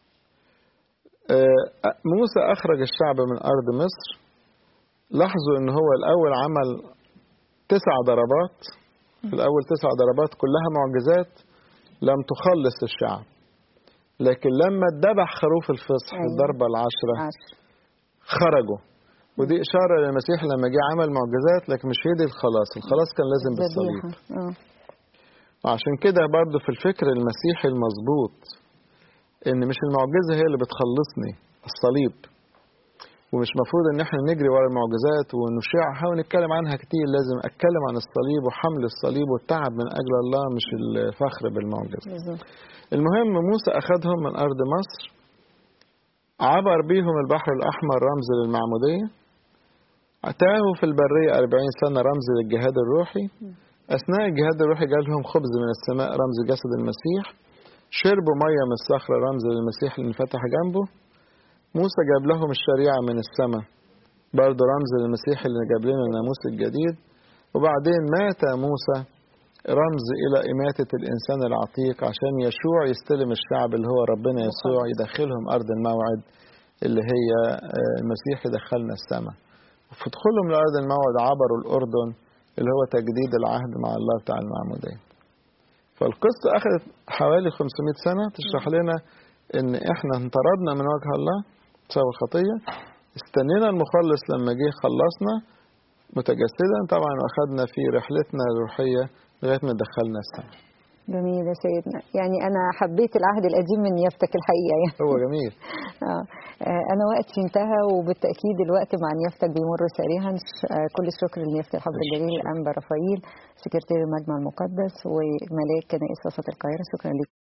آه، موسى أخرج الشعب من أرض مصر لاحظوا إن هو الأول عمل تسع ضربات في الأول تسع ضربات كلها معجزات لم تخلص الشعب لكن لما اتذبح خروف الفصح أيوة. الضربة العشرة عشر خرجوا ودي إشارة للمسيح لما جه عمل معجزات لكن مش هي دي الخلاص الخلاص كان لازم بالصليب ذبيحة اه وعشان كده برضو في الفكر المسيحي المظبوط ان مش المعجزه هي اللي بتخلصني الصليب ومش مفروض ان احنا نجري ورا المعجزات ونشيعها ونتكلم عنها كتير لازم اتكلم عن الصليب وحمل الصليب والتعب من اجل الله مش الفخر بالمعجزه بالظبط المهم موسى اخذهم من ارض مصر عبر بيهم البحر الاحمر رمز للمعموديه تاهوا في البريه 40 سنه رمز للجهاد الروحي أثناء الجهاد الروحي جالهم خبز من السماء رمز جسد المسيح شربوا مية من الصخرة رمز للمسيح اللي انفتح جنبه موسى جاب لهم الشريعة من السماء برضه رمز للمسيح اللي جاب لنا الناموس الجديد وبعدين مات موسى رمز إلى إماتة الإنسان العتيق عشان يشوع يستلم الشعب اللي هو ربنا يسوع يدخلهم أرض الموعد اللي هي آه، المسيح يدخلنا السماء وفي دخولهم لأرض الموعد عبروا الأردن اللي هو تجديد العهد مع الله بتاع المعمودية فالقصة أخذت حوالي 500 سنة تشرح لنا إن إحنا انطردنا من وجه الله بسبب الخطية استنينا المخلص لما جه خلصنا متجسدا طبعا وأخذنا في رحلتنا الروحية لغاية ما دخلنا السماء جميل يا سيدنا يعني أنا حبيت العهد القديم من يفتك الحقيقة يعني هو جميل آه. آه، أنا وقتي انتهى وبالتأكيد الوقت مع نيافتك بيمر سريعا ش- آه، كل الشكر لنيافة الحضر الجليل الأنبا رفائيل سكرتير المجمع المقدس وملاك كنائس وسط القاهرة شكرا لك